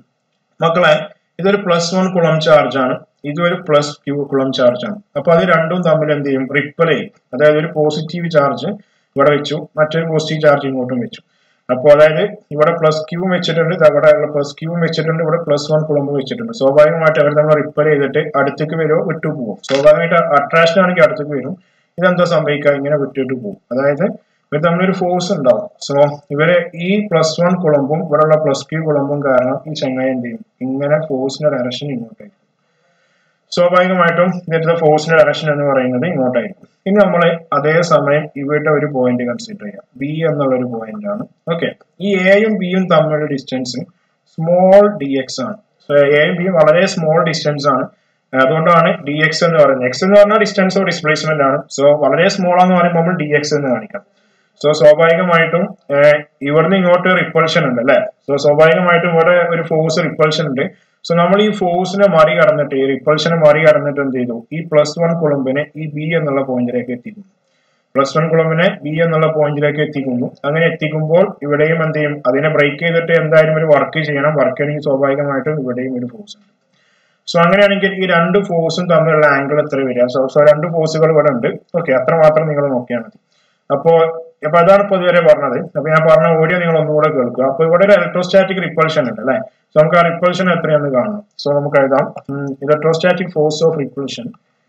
മക്കളെ ഇതൊരു പ്ലസ് വൺ കുളം ചാർജ് ആണ് ഇതൊരു പ്ലസ് ക്യൂ കുളം ചാർജ് ആണ് അപ്പൊ അത് രണ്ടും തമ്മിൽ എന്ത് ചെയ്യും റിപ്പൽ ചെയ്യും അതായത് ഒരു പോസിറ്റീവ് ചാർജ് ഇവിടെ വെച്ചു മറ്റൊരു പോസിറ്റീവ് ചാർജ് ഇങ്ങോട്ടും വെച്ചു അപ്പോൾ അതായത് ഇവിടെ പ്ലസ് ക്യൂ വെച്ചിട്ടുണ്ട് അവിടെ പ്ലസ് ക്യൂ വെച്ചിട്ടുണ്ട് ഇവിടെ പ്ലസ് വൺ കുളമ്പ് വെച്ചിട്ടുണ്ട് സ്വാഭാവികമായിട്ട് അവർ നമ്മൾ റിപ്പൽ ചെയ്തിട്ട് അടുത്തേക്ക് വരുമോ വിട്ടു പോകും സ്വാഭാവികമായിട്ട് അട്രാക്ഷൻ ആണെങ്കിൽ അടുത്തേക്ക് വരും ഇതെന്താ സംഭവിക്കുക ഇങ്ങനെ വിട്ടിട്ട് പോകും അതായത് ഇവർ തമ്മിലൊരു ഫോഴ്സ് ഉണ്ടാവും സോ ഇവര് ഈ പ്ലസ് വൺ കുളമ്പും ഇവിടെയുള്ള പ്ലസ് ക്യൂ കുളമ്പും കാരണം ഈ ചങ്ങായി എന്ത് ചെയ്യും ഇങ്ങനെ ഫോഴ്സിന്റെ ഡയറക്ഷൻ ഇങ്ങോട്ടേക്ക് സ്വാഭാവികമായിട്ടും ഇതിന്റെ ഫോഴ്സിന്റെ ഡയറക്ഷൻ എന്ന് പറയുന്നത് ഇങ്ങോട്ടായിരിക്കും ഇനി നമ്മൾ അതേ സമയം ഇവിടെ ഒരു പോയിന്റ് കൺസിഡർ ചെയ്യാം ബി എന്നുള്ള ഒരു പോയിന്റ് ആണ് ഓക്കെ ഈ എയും ബിയും തമ്മിലുള്ള ഡിസ്റ്റൻസ് സ്മോൾ ഡി എക്സ് ആണ് സോ എയും ബിയും വളരെ സ്മോൾ ഡിസ്റ്റൻസ് ആണ് അതുകൊണ്ടാണ് ഡി എക്സ് എന്ന് പറയുന്നത് എക്സ് എന്ന് പറഞ്ഞാൽ ഡിസ്റ്റൻസ് ഓഫ് ഡിസ്പ്ലേസ്മെന്റ് ആണ് സോ വളരെ സ്മോൾ ആണെന്ന് പറയുമ്പോൾ നമ്മൾ ഡി എക്സ് എന്ന് കാണിക്കാം സോ സ്വാഭാവികമായിട്ടും ഇവിടുന്ന് ഇങ്ങോട്ട് റിപ്പൾഷൻ ഉണ്ട് അല്ലെ സോ സ്വാഭാവികമായിട്ടും ഇവിടെ ഒരു ഫോഴ്സ് റിപ്പൾഷൻ ഉണ്ട് സോ നമ്മൾ ഈ ഫോഴ്സിനെ മറികടന്നിട്ട് ഈ റിപ്പൾഷനെ മറികടന്നിട്ട് എന്ത് ചെയ്തു ഈ പ്ലസ് വൺ കുളമ്പിനെ ഈ ബി എന്നുള്ള പോയിന്റിലേക്ക് എത്തിക്കുന്നു പ്ലസ് വൺ കുളമ്പിനെ ബി എന്നുള്ള പോയിന്റിലേക്ക് എത്തിക്കുന്നു അങ്ങനെ എത്തിക്കുമ്പോൾ ഇവിടെയും എന്ത് ചെയ്യും അതിനെ ബ്രേക്ക് ചെയ്തിട്ട് എന്തായാലും ഒരു വർക്ക് ചെയ്യണം വർക്ക് ചെയ്യണമെങ്കിൽ സ്വാഭാവികമായിട്ടും ഇവിടെയും ഒരു ഫോഴ്സ് ഉണ്ട് സോ അങ്ങനെയാണെങ്കിൽ ഈ രണ്ട് ഫോഴ്സും തമ്മിലുള്ള ആംഗിൾ എത്ര വരിക സോ സോ രണ്ട് ഫോഴ്സുകൾ ഇവിടെ ഉണ്ട് ഓക്കെ അത്ര മാത്രം നിങ്ങൾ നോക്കിയാൽ മതി അപ്പോ അപ്പൊ അതാണ് ഇപ്പൊ ഇതുവരെ പറഞ്ഞത് അപ്പൊ ഞാൻ പറഞ്ഞ ഓഡിയോ നിങ്ങൾ ഒന്നുകൂടെ കേൾക്കുക അപ്പൊ ഇവിടെ ഒരു ഇലക്ട്രോസ്റ്റാറ്റിക് റിപ്പൾഷൻ ഉണ്ട് അല്ലെ സോ നമുക്ക് ആ റിപ്പൾഷൻ എത്രയാന്ന് കാണണം സോ നമുക്ക് എഴുതാം electrostatic force of repulsion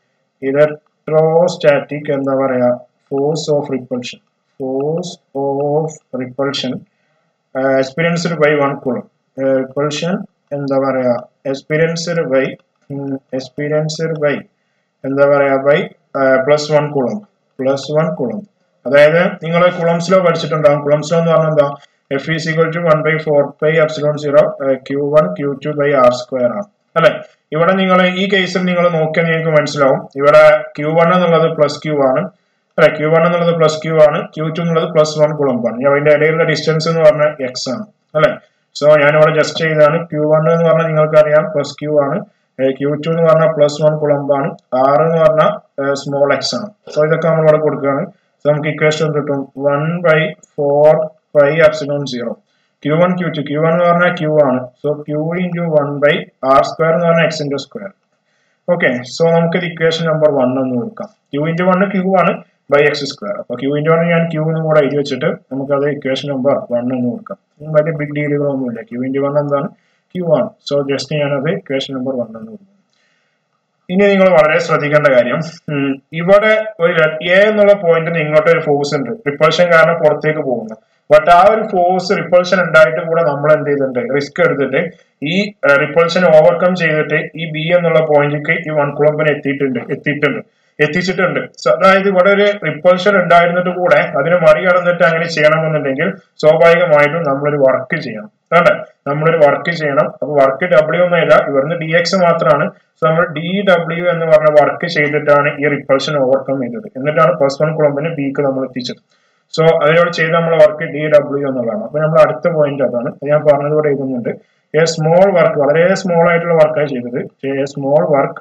electrostatic എന്താ പറയാ force of repulsion force of repulsion experienced by one coulomb repulsion എന്താ പറയാ എക്സ്പീരിയൻസ്ഡ് ബൈ എക്സ്പീരിയൻസ്ഡ് ബൈ എന്താ പറയാ by plus one coulomb plus one coulomb അതായത് നിങ്ങൾ കുളംസിലോ പഠിച്ചിട്ടുണ്ടാകും കുളംസിലോ എന്ന് പറഞ്ഞാൽ എന്താ F is equal to one by four by epsilon zero Q one q two by r square ആണ് അല്ലെ ഇവിടെ നിങ്ങൾ ഈ കേസിൽ നിങ്ങൾ നോക്കിയാൽ നിങ്ങൾക്ക് മനസ്സിലാവും ഇവിടെ ക്യൂ വൺ എന്നുള്ളത് പ്ലസ് ക്യൂ ആണ് അല്ലെ ക്യൂ വൺ എന്നുള്ളത് പ്ലസ് ക്യൂ ആണ് ക്യൂ ടു എന്നുള്ളത് പ്ലസ് വൺ കുളമ്പാണ് ഇനി അതിന്റെ ഇടയിലുള്ള ഡിസ്റ്റൻസ് എന്ന് പറഞ്ഞാൽ എക്സ് ആണ് അല്ലെ സോ ഞാനിവിടെ ജസ്റ്റ് ചെയ്താണ് ക്യൂ വൺ എന്ന് പറഞ്ഞാൽ നിങ്ങൾക്ക് അറിയാം പ്ലസ് ക്യൂ ആണ് ക്യൂ ടു എന്ന് പറഞ്ഞാൽ പ്ലസ് വൺ കുളമ്പാണ് ആർ എന്ന് പറഞ്ഞാൽ സ്മോൾ എക്സ് ആണ് സോ ഇതൊക്കെ നമ്മൾ ഇവിടെ കൊടുക്കുകയാണ് സോ നമുക്ക് ഇക്വേഷൻ കിട്ടും one by four by epsilon zero Q one q two q one എന്ന് പറഞ്ഞാൽ ക്യൂ ആണ് so q into one by r square എന്ന് പറഞ്ഞാൽ x into square okay so നമുക്ക് ഇക്വേഷൻ നമ്പർ വൺ എന്ന് കൊടുക്കാം ക്യൂ ഇൻറ്റു വൺ ക്യൂ ആണ് by x square അപ്പൊ ക്യൂ ഇൻറ്റു വൺ ഞാൻ ക്യൂ എന്ന് കൂടെ എഴുതി വെച്ചിട്ട് നമുക്ക് അത് ഇക്വേഷൻ നമ്പർ വൺ എന്ന് കൊടുക്കാം വലിയ ബിഗ് ഡീലുകളൊന്നുമില്ല ക്യൂ ഇൻറ്റു വൺ എന്താണ് ക്യൂ ആണ് സോ ജസ്റ്റ് ഞാനത് ഇക്വേഷൻ നമ്പർ വൺ എന്ന് കൊടുക്കും ഇനി നിങ്ങൾ വളരെ ശ്രദ്ധിക്കേണ്ട കാര്യം ഇവിടെ ഒരു എ എന്നുള്ള പോയിന്റിന് ഇങ്ങോട്ട് ഒരു ഫോഴ്സ് ഉണ്ട് റിപ്പൾഷൻ കാരണം പുറത്തേക്ക് പോകുന്നു ബട്ട് ആ ഒരു ഫോഴ്സ് റിപ്പൾഷൻ ഉണ്ടായിട്ട് കൂടെ നമ്മൾ എന്ത് ചെയ്തിട്ടുണ്ട് റിസ്ക് എടുത്തിട്ട് ഈ റിപ്പൾഷൻ ഓവർകം ചെയ്തിട്ട് ഈ ബി എന്നുള്ള പോയിന്റിലേക്ക് ഈ വൺ കുളമ്പിന് എത്തിയിട്ടുണ്ട് എത്തിയിട്ടുണ്ട് എത്തിച്ചിട്ടുണ്ട് അതായത് ഇവിടെ ഒരു റിപ്പൾഷൻ ഉണ്ടായിരുന്നിട്ട് കൂടെ അതിനെ മറികടന്നിട്ട് അങ്ങനെ ചെയ്യണമെന്നുണ്ടെങ്കിൽ സ്വാഭാവികമായിട്ടും നമ്മളൊരു വർക്ക് ചെയ്യണം വേണ്ട നമ്മളൊരു വർക്ക് ചെയ്യണം അപ്പൊ വർക്ക് ഡബ്ല്യു ഒന്നുമില്ല ഇവിടുന്ന് ഡി എക്സ് മാത്രമാണ് സോ നമ്മൾ ഡി ഡബ്ല്യു എന്ന് പറഞ്ഞ വർക്ക് ചെയ്തിട്ടാണ് ഈ റിപ്പൾഷൻ ഓവർകം ചെയ്തത് എന്നിട്ടാണ് പ്ലസ് വൺ കുളമ്പിന് ബിക്ക് നമ്മൾ എത്തിച്ചത് സോ അതിനോട് ചെയ്ത നമ്മളെ വർക്ക് ഡി ഡബ്ല്യു എന്നുള്ളതാണ് അപ്പൊ നമ്മൾ അടുത്ത പോയിന്റ് അതാണ് ഞാൻ പറഞ്ഞതുപോലെ എഴുതുന്നുണ്ട് എ സ്മോൾ വർക്ക് വളരെ സ്മോൾ ആയിട്ടുള്ള വർക്കാണ് ചെയ്തത് a small work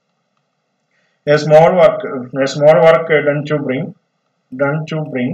a small work a small work done to bring done to bring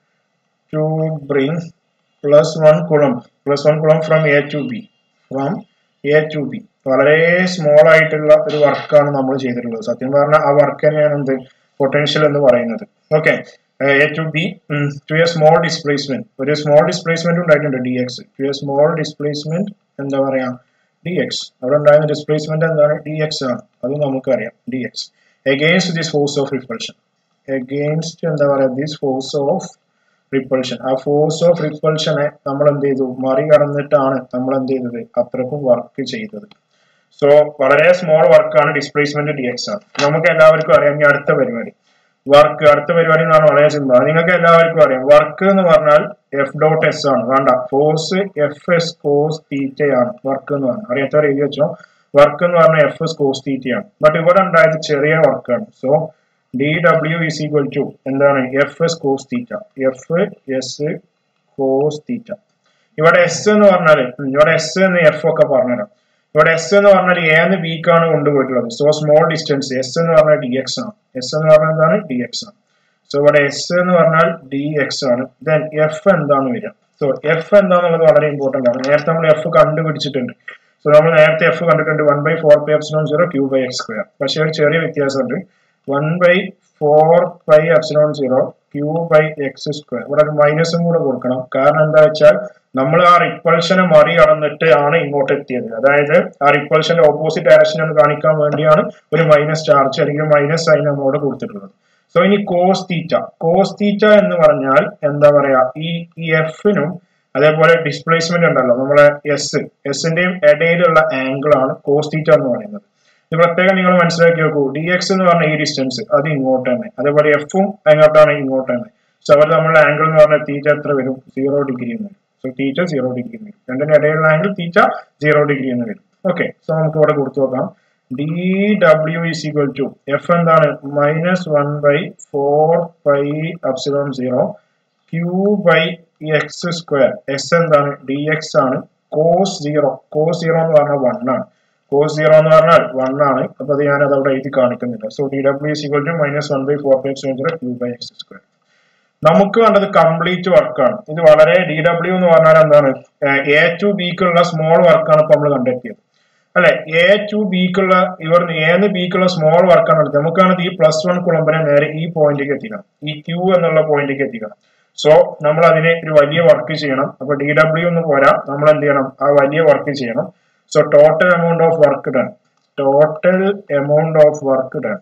to bring plus one coulomb plus one coulomb from a to b from a to b വളരെ small ആയിട്ടുള്ള ഒരു വർക്കാണ് നമ്മൾ ചെയ്തിട്ടുള്ളത് സത്യം പറഞ്ഞാൽ ആ work തന്നെയാണ് എന്ത് പൊട്ടൻഷ്യൽ എന്ന് പറയുന്നത് okay A to B to a small displacement ഒരു സ്മോൾ ഡിസ്പ്ലേസ്മെന്റ് ഉണ്ടായിട്ടുണ്ട് d x to a small displacement എന്താ പറയാ ഡി എക്സ് അവിടെ ഉണ്ടായിരുന്ന ഡിസ്പ്ലേസ്മെന്റ് എന്താണ് ഡി എക്സ് ആണ് അത് നമുക്കറിയാം d x against this force of repulsion against എന്താ പറയുക this force of repulsion ആ ഫോഴ്സ് ഓഫ് റിപ്പൾഷനെ നമ്മൾ എന്ത് ചെയ്തു മറികടന്നിട്ടാണ് നമ്മൾ എന്ത് ചെയ്തത് അത്രക്കും വർക്ക് ചെയ്തത് സോ വളരെ സ്മോൾ വർക്കാണ് ഡിസ്പ്ലേസ്മെന്റ് ഡി എക്സ് ആണ് നമുക്ക് എല്ലാവർക്കും അറിയാം ഇനി അടുത്ത പരിപാടി വർക്ക് അടുത്ത പരിപാടി എന്ന് പറഞ്ഞാൽ വളരെ സിമ്പിൾ നിങ്ങൾക്ക് എല്ലാവർക്കും അറിയാം വർക്ക് എന്ന് പറഞ്ഞാൽ എഫ് ഡോട്ട് എസ് ആണ് വേണ്ട ഫോഴ്സ് എഫ് എസ് കോസ് തീറ്റയാണ് വർക്ക് എന്ന് പറഞ്ഞാൽ അറിയാത്തവർ എഴുതി വെച്ചോ വർക്ക് എന്ന് പറഞ്ഞാൽ എഫ് എസ് കോസ് തീറ്റയാണ് ബട്ട് ഇവിടെ ഉണ്ടായത് ചെറിയ വർക്കാണ് so d W is equal to എന്താണ് F s cos theta F s cos theta ഇവിടെ എസ് എന്ന് പറഞ്ഞാൽ ഇവിടെ എസ് എന്ന് എഫ് ഒക്കെ പറഞ്ഞുതരാം ഇവിടെ എസ് എന്ന് പറഞ്ഞാൽ ഏന്ന് ബിക്കാണ് കൊണ്ടുപോയിട്ടുള്ളത് സോ സ്മോൾ ഡിസ്റ്റൻസ് എസ് എന്ന് പറഞ്ഞാൽ ഡി എക്സ് ആണ് എസ് എന്ന് പറഞ്ഞാൽ എന്താണ് ഡി എക്സ് ആണ് സോ ഇവിടെ എസ് എന്ന് പറഞ്ഞാൽ ഡി എക്സ് ആണ് ദെൻ എഫ് എന്താണ് വരിക സോ എഫ് എന്താണെന്നുള്ളത് വളരെ ഇമ്പോർട്ടന്റ് ആണ് നേരത്തെ നമ്മൾ എഫ് കണ്ടുപിടിച്ചിട്ടുണ്ട് സോ നമ്മൾ നേരത്തെ എഫ് കണ്ടിട്ടുണ്ട് one by four pi epsilon zero q by x square പക്ഷേ ഒരു ചെറിയ വ്യത്യാസമുണ്ട് one by four by epsilon zero q by x square ഇവിടെ ഒരു മൈനസും കൂടെ കൊടുക്കണം കാരണം എന്താ വെച്ചാൽ നമ്മൾ ആ റിപ്പൾഷനെ മറികടന്നിട്ട് ആണ് ഇങ്ങോട്ട് എത്തിയത് അതായത് ആ റിപ്പൾഷന്റെ ഓപ്പോസിറ്റ് ഡയറക്ഷൻ എന്ന് കാണിക്കാൻ വേണ്ടിയാണ് ഒരു മൈനസ് ചാർജ് അല്ലെങ്കിൽ മൈനസ് സൈൻ നമ്മോട് കൊടുത്തിട്ടുള്ളത് സോ ഇനി കോസ് തീറ്റ കോസ് തീറ്റ എന്ന് പറഞ്ഞാൽ എന്താ പറയാ ഈ ഈ എഫിനും അതേപോലെ ഡിസ്പ്ലേസ്മെന്റ് ഉണ്ടല്ലോ നമ്മളെ എസ് എസിന്റെയും ഇടയിലുള്ള ആംഗിൾ ആണ് കോസ് തീറ്റ എന്ന് പറയുന്നത് ഇത് പ്രത്യേകം നിങ്ങൾ മനസ്സിലാക്കി നോക്കൂ ഡി എക്സ് എന്ന് പറഞ്ഞ ഈ ഡിസ്റ്റൻസ് അത് ഇങ്ങോട്ട് തന്നെ അതേപോലെ എഫും എങ്ങോട്ടാണ് ഇങ്ങോട്ട് തന്നെ സോ അവർ നമ്മളുടെ ആംഗിൾ എന്ന് പറഞ്ഞാൽ തീറ്റ എത്ര വരും സീറോ ഡിഗ്രി എന്ന് വരും സോ തീറ്റ സീറോ ഡിഗ്രി എന്ന് വരും രണ്ടിന്റെ ഇടയിലുള്ള ആംഗിൾ തീറ്റ സീറോ ഡിഗ്രി എന്ന് വരും ഓക്കെ സോ നമുക്ക് ഇവിടെ കൊടുത്തു നോക്കാം d W is equal to F എന്താണ് minus one by four by epsilon zero q by x square x എന്താണ് ഡി എക്സ് ആണ് കോസ് സീറോ കോസ് സീറോ എന്ന് പറഞ്ഞാൽ വൺ ആണ് കോസ് സീറോ എന്ന് പറഞ്ഞാൽ വൺ ആണ് അപ്പൊ അത് ഞാൻ അതവിടെ എഴുതി കാണിക്കുന്നില്ല so d W is equal to minus one by four by x zero q by x square നമുക്ക് വേണ്ടത് കംപ്ലീറ്റ് വർക്കാണ് ഇത് വളരെ ഡി ഡബ്ല്യു എന്ന് പറഞ്ഞാൽ എന്താണ് എ ടു ബിക്കുള്ള സ്മോൾ വർക്കാണ് ഇപ്പൊ നമ്മൾ കണ്ടെത്തിയത് അല്ലെ എ ടു ബിക്കുള്ള ഇവർ ഏത് ബിക്കുള്ള സ്മോൾ വർക്കാണ് എടുത്തത് നമുക്കാണത് ഈ പ്ലസ് വൺ കുളമ്പനെ നേരെ ഈ പോയിന്റിലേക്ക് എത്തിക്കണം ഈ ക്യൂ എന്നുള്ള പോയിന്റിലേക്ക് എത്തിക്കണം സോ നമ്മൾ അതിനെ ഒരു വലിയ വർക്ക് ചെയ്യണം അപ്പൊ ഡി ഡബ്ല്യു എന്ന് പോരാ നമ്മൾ എന്ത് ചെയ്യണം ആ വലിയ വർക്ക് ചെയ്യണം so total amount of work done total amount of work done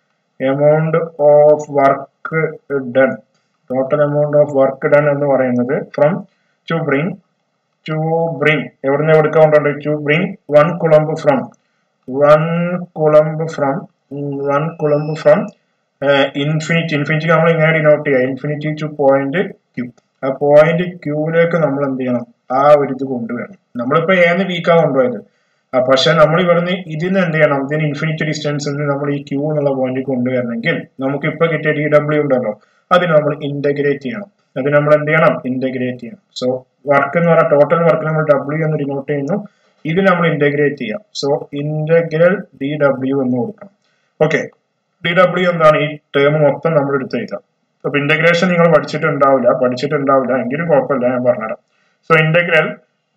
amount of work done total amount of work done എന്ന് പറയുന്നത് from to bring to bring എവിടുന്ന് എടുക്കാൻ കൊണ്ടുണ്ട് to bring one coulomb from one coulomb from one coulomb from infinity infinity നമ്മൾ ഇങ്ങനെ denote ചെയ്യുക infinity to point q ആ point ക്യൂവിലേക്ക് നമ്മൾ എന്ത് ചെയ്യണം ആ ഒരു ഇത് കൊണ്ടുവരണം നമ്മളിപ്പോ ഏത് വീക്കാണ് കൊണ്ടുപോയത് ആ പക്ഷെ നമ്മൾ ഇവിടുന്ന് ഇതിന് എന്ത് ചെയ്യണം ഇതിന് ഇൻഫിനിറ്റി ഡിസ്റ്റൻസിൽ നിന്ന് നമ്മൾ ഈ ക്യൂ എന്നുള്ള പോയിന്റ് കൊണ്ടുവരണമെങ്കിൽ നമുക്ക് ഇപ്പൊ കിട്ടിയ ഡി ഡബ്ല്യു ഉണ്ടല്ലോ അതിന് നമ്മൾ ഇന്റഗ്രേറ്റ് ചെയ്യണം അത് നമ്മൾ എന്ത് ചെയ്യണം ഇന്റഗ്രേറ്റ് ചെയ്യണം സോ വർക്ക് എന്ന് പറഞ്ഞാൽ ടോട്ടൽ വർക്ക് നമ്മൾ ഡബ്ല്യു എന്ന് ഡിനോട്ട് ചെയ്യുന്നു ഇത് നമ്മൾ ഇന്റഗ്രേറ്റ് ചെയ്യാം സോ ഇന്റഗ്രൽ ഡി ഡബ്ല്യു എന്ന് കൊടുക്കണം ഓക്കെ ഡി ഡബ്ല്യു എന്താണ് ഈ ടേം മൊത്തം നമ്മൾ എടുത്ത് എഴുതാം അപ്പൊ ഇന്റഗ്രേഷൻ നിങ്ങൾ പഠിച്ചിട്ടുണ്ടാവില്ല പഠിച്ചിട്ടുണ്ടാവില്ല എങ്കിലും കുഴപ്പമില്ല ഞാൻ പറഞ്ഞുതരാം so integral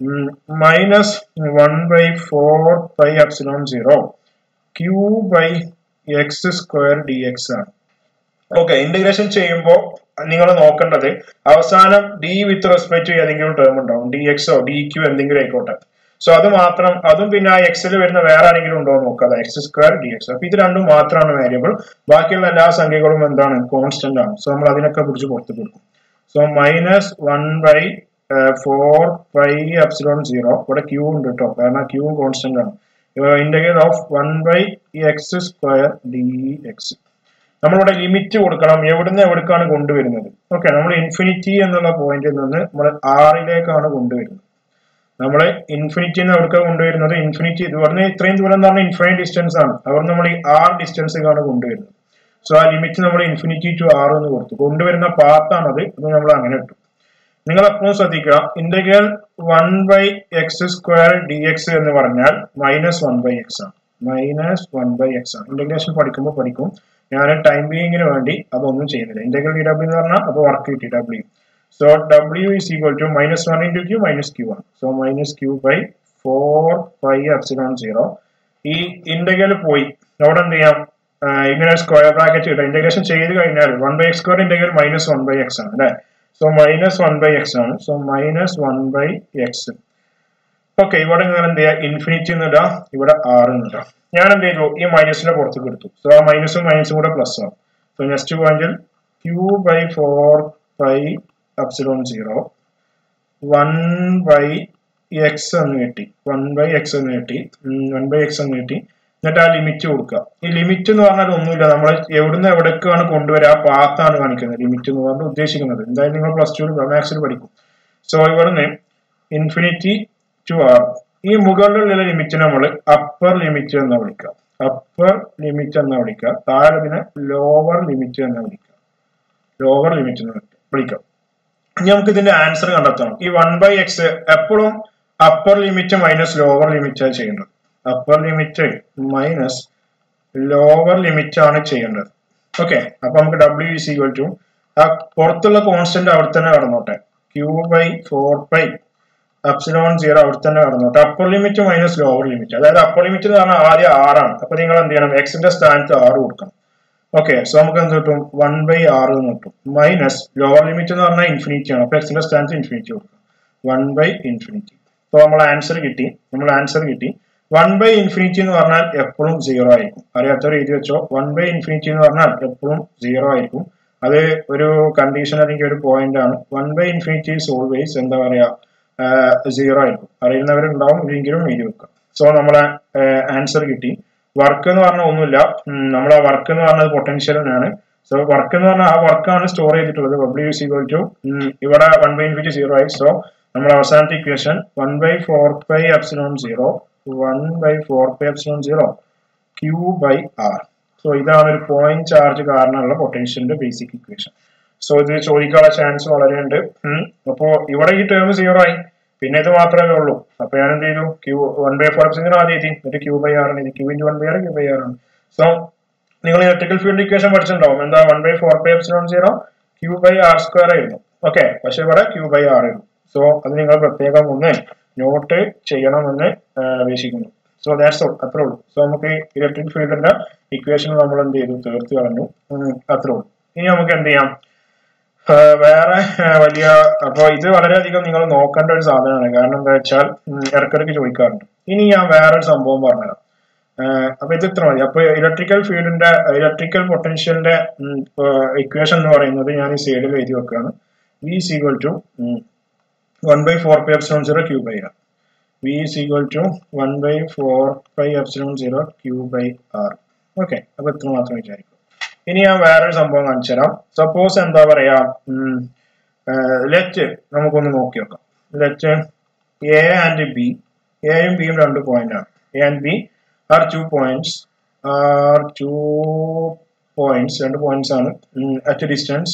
minus one by four by epsilon zero q by x square d x ആണ് ഓക്കെ ഇന്റഗ്രേഷൻ ചെയ്യുമ്പോൾ നിങ്ങൾ നോക്കേണ്ടത് അവസാനം ഡി വിത്ത് റെസ്പെക്ട് ടു ഏതെങ്കിലും ടേം ഉണ്ടാവും ഡി എക്സോ ഡി ക്യൂ എന്തെങ്കിലും ആയിക്കോട്ടെ സോ അത് മാത്രം അതും പിന്നെ ആ എക്സിൽ വരുന്ന വേറെ ആരെങ്കിലും ഉണ്ടോ എന്ന് നോക്കുക എക്സ് സ്ക്വയർ ഡി എക്സ് അപ്പൊ ഇത് രണ്ടും മാത്രമാണ് വേരിയബിൾ ബാക്കിയുള്ള എല്ലാ സംഖ്യകളും എന്താണ് കോൺസ്റ്റന്റ് ആണ് സോ നമ്മൾ അതിനൊക്കെ കുറിച്ച് പുറത്ത് കൊടുക്കും so minus one by four by epsilon zero ഇവിടെ ക്യൂ ഉണ്ട് കേട്ടോ കാരണം ക്യൂവും കോൺസ്റ്റന്റ് ആണ് integral of one by x square d x നമ്മളിവിടെ ലിമിറ്റ് കൊടുക്കണം എവിടുന്ന് എവിടേക്കാണ് കൊണ്ടുവരുന്നത് ഓക്കെ നമ്മൾ ഇൻഫിനിറ്റി എന്നുള്ള പോയിന്റിൽ നിന്ന് നമ്മൾ ആറിലേക്കാണ് കൊണ്ടുവരുന്നത് നമ്മൾ ഇൻഫിനിറ്റി എന്ന് എവിടേക്കാണ് കൊണ്ടുവരുന്നത് ഇൻഫിനിറ്റി ഇത് പറഞ്ഞ ഇത്രയും ദൂരം എന്ന് പറഞ്ഞാൽ ഇൻഫൈനൈറ്റ് ഡിസ്റ്റൻസ് ആണ് അവർ നമ്മൾ ഈ ആർ ഡിസ്റ്റൻസിലാണ് കൊണ്ടുവരുന്നത് സോ ആ ലിമിറ്റ് നമ്മൾ ഇൻഫിനിറ്റി ടു ആർ എന്ന് കൊടുത്തു കൊണ്ടുവരുന്ന പാത്താണത് അത് നമ്മൾ അങ്ങനെ ഇട്ടു നിങ്ങൾ എപ്പോഴും ശ്രദ്ധിക്കുക integral one by x square d x എന്ന് പറഞ്ഞാൽ മൈനസ് വൺ ബൈ എക്സ് ആണ് മൈനസ് വൺ ബൈ എക്സ് ആണ് ഇന്റഗ്രേഷൻ പഠിക്കുമ്പോൾ പഠിക്കും ഞാൻ ടൈം ബീയിങ്ങിന് വേണ്ടി അതൊന്നും ചെയ്യുന്നില്ല ഇന്റഗ്രൽ ഡി ഡബ്ല്യു എന്ന് പറഞ്ഞാൽ അപ്പോൾ വർക്ക് കിട്ടി W so W is equal to minus one into q minus q ആണ് so minus q by four by epsilon zero ഈ ഇന്റഗ്രൽ പോയി അവിടെ എന്ത് ചെയ്യാം ഇങ്ങനെ സ്ക്വയർ ബ്രാക്കറ്റ് ഇടാം ഇന്റഗ്രേഷൻ ചെയ്ത് കഴിഞ്ഞാൽ one by x square integral minus one by x ആണ് അല്ലേ so minus one by x ആണ് so minus one by x okay ഇവിടെ നിങ്ങൾ എന്ത് ചെയ്യുക ഇൻഫിനിറ്റി എന്ന് ഇടാം ഇവിടെ ആറ് എന്ന് ഇടാം ഞാൻ എന്ത് ചെയ്തു ഈ മൈനസിനെ പുറത്തേക്ക് എടുത്തു സോ ആ മൈനസും മൈനസും കൂടെ പ്ലസ് ആവും സോ നെക്സ്റ്റ് പോയിന്റിൽ q by four by epsilon zero one by x എന്ന് കിട്ടി വൺ ബൈ എക്സ് എന്ന് കിട്ടി വൺ ബൈ എക്സ് എന്ന് കിട്ടി എന്നിട്ട് ആ ലിമിറ്റ് കൊടുക്കുക ഈ ലിമിറ്റ് എന്ന് പറഞ്ഞാൽ ഒന്നുമില്ല നമ്മൾ എവിടുന്ന് എവിടേക്കാണ് കൊണ്ടുവരിക ആ പാത്താണ് കാണിക്കുന്നത് ലിമിറ്റ് എന്ന് പറഞ്ഞാൽ ഉദ്ദേശിക്കുന്നത് എന്തായാലും നിങ്ങൾ പ്ലസ് ടു മാത്സിൽ പഠിക്കും സോ ഇവിടുന്ന് ഇൻഫിനിറ്റി ടു ആർ ഈ മുകളിലുള്ള ലിമിറ്റ് നമ്മൾ അപ്പർ ലിമിറ്റ് എന്ന് വിളിക്കുക അപ്പർ ലിമിറ്റ് എന്ന് വിളിക്കുക താഴെ ലോവർ ലിമിറ്റ് എന്ന് വിളിക്കുക ലോവർ ലിമിറ്റ് എന്ന് വിളിക്കാം ഇനി നമുക്ക് ഇതിന്റെ ആൻസർ കണ്ടെത്തണം ഈ വൺ ബൈ എക്സ് എപ്പോഴും upper limit minus lower limit ആണ് ചെയ്യേണ്ടത് upper limit minus lower limit ആണ് ചെയ്യേണ്ടത് ഓക്കെ അപ്പൊ നമുക്ക് ഡബ്ല്യു ഇസ് ഈക്വൽ ടു ആ പുറത്തുള്ള കോൺസ്റ്റന്റ് അവിടെ തന്നെ കടന്നോട്ടെ q by four by epsilon zero അവിടെ തന്നെ കടന്നോട്ടെ upper limit minus lower limit അതായത് അപ്പർ ലിമിറ്റ് എന്ന് പറഞ്ഞാൽ ആദ്യം ആറാണ് അപ്പൊ നിങ്ങൾ എന്ത് ചെയ്യണം എക്സിന്റെ സ്ഥാനത്ത് ആറ് കൊടുക്കണം ഓക്കെ സോ നമുക്ക് എന്ത് കിട്ടും വൺ ബൈ ആറ് എന്ന് കിട്ടും മൈനസ് ലോവർ ലിമിറ്റ് എന്ന് പറഞ്ഞാൽ ഇൻഫിനിറ്റി ആണ് അപ്പൊ എക്സിന്റെ സ്ഥാനത്ത് ഇൻഫിനിറ്റി കൊടുക്കും വൺ ബൈ ഇൻഫിനിറ്റി അപ്പോൾ നമ്മൾ ആൻസർ കിട്ടി നമ്മൾ ആൻസർ കിട്ടി വൺ ബൈ ഇൻഫിനിറ്റി എന്ന് പറഞ്ഞാൽ എപ്പോഴും സീറോ ആയിരിക്കും അറിയാത്തവർ എഴുതി വെച്ചോ വൺ ബൈ ഇൻഫിനിറ്റി എന്ന് പറഞ്ഞാൽ എപ്പോഴും സീറോ ആയിരിക്കും അത് ഒരു കണ്ടീഷൻ അല്ലെങ്കിൽ ഒരു പോയിന്റ് ആണ് one by infinity is always എന്താ പറയാ സീറോ ആയിരിക്കും അറിയുന്നവരുണ്ടാവും ഇല്ലെങ്കിലും എഴുതി വെക്കുക സോ നമ്മളെ ആൻസർ കിട്ടി വർക്ക് എന്ന് പറഞ്ഞാൽ ഒന്നുമില്ല നമ്മളെ വർക്ക് എന്ന് പറഞ്ഞത് പൊട്ടൻഷ്യൽ തന്നെയാണ് സോ വർക്ക് എന്ന് പറഞ്ഞാൽ ആ വർക്കാണ് സ്റ്റോർ ചെയ്തിട്ടുള്ളത് ഡബ്ല്യു ഇസ് ഈക്വൽ ടു ഇവിടെ വൺ ബൈ ഇൻഫിനിറ്റി സീറോ ആയി സോ നമ്മുടെ അവസാനത്തെ equation one by four by epsilon zero one by four by epsilon zero q by r so ഇതാണ് ഒരു പോയിന്റ് ചാർജ് കാരണമുള്ള പൊട്ടൻഷ്യലിന്റെ ബേസിക് ഇക്വേഷൻ സോ ഇത് ചോദിക്കാനുള്ള chance വളരെ ഉണ്ട് അപ്പോ ഇവിടെ ഈ ടേം സീറോ ആയി പിന്നെ ഇത് മാത്രമേ ഉള്ളൂ അപ്പൊ ഞാൻ എന്ത് ചെയ്തു ക്യൂ വൺ ബൈ ഫോർ എപ്സിന് ആദ്യം എത്തി എന്നിട്ട് ക്യൂ ബൈ ആർ ആണ് ഇത് q into one by r q by r ആണ് സോ നിങ്ങൾ ഇലക്ട്രിക്കൽ ഫീൽഡ് ഇക്വേഷൻ പഠിച്ചിട്ടുണ്ടാവും എന്താ one by four by epsilon zero q by r square ആയിരുന്നു ഓക്കെ പക്ഷെ ഇവിടെ ക്യൂ ബൈ ആർ ആയിരുന്നു സോ അത് നിങ്ങൾ പ്രത്യേകം ഒന്ന് നോട്ട് ചെയ്യണമെന്ന് അപേക്ഷിക്കുന്നു സോ ദാറ്റ്സ് ഓൾ അത്രേ ഉള്ളൂ സോ നമുക്ക് ഇലക്ട്രിക് ഫീൽഡിന്റെ ഇക്വേഷൻ നമ്മൾ എന്ത് ചെയ്തു തീർത്ത് കളഞ്ഞു അത്രേ ഉള്ളൂ ഇനി നമുക്ക് എന്ത് ചെയ്യാം വേറെ വലിയ അപ്പൊ ഇത് വളരെയധികം നിങ്ങൾ നോക്കേണ്ട ഒരു സാധനമാണ് കാരണം എന്താ വെച്ചാൽ ഇടക്കിടക്ക് ചോദിക്കാറുണ്ട് ഇനി ഞാൻ വേറൊരു സംഭവം പറഞ്ഞുതരാം അപ്പൊ ഇത് ഇത്ര മതി അപ്പൊ ഇലക്ട്രിക്കൽ ഫീൽഡിന്റെ ഇലക്ട്രിക്കൽ പൊട്ടൻഷ്യലിന്റെ ഇക്വേഷൻ എന്ന് പറയുന്നത് ഞാൻ ഈ സൈഡിൽ എഴുതി വെക്കുകയാണ് V is equal to one by four pi epsilon zero q by r V is equal to one by four by epsilon zero q by r okay അപ്പൊ ഇത്ര മാത്രം വിചാരിക്കും ഇനി ഞാൻ വേറൊരു സംഭവം കാണിച്ചു തരാം സപ്പോസ് എന്താ പറയാ ലെറ്റ് നമുക്കൊന്ന് നോക്കി നോക്കാം ലെറ്റ് എ ആൻഡ് ബി എയും ബിയും രണ്ട് പോയിന്റ് ആണ് A and B are two points are two points രണ്ട് പോയിന്റ്സ് ആണ് at distance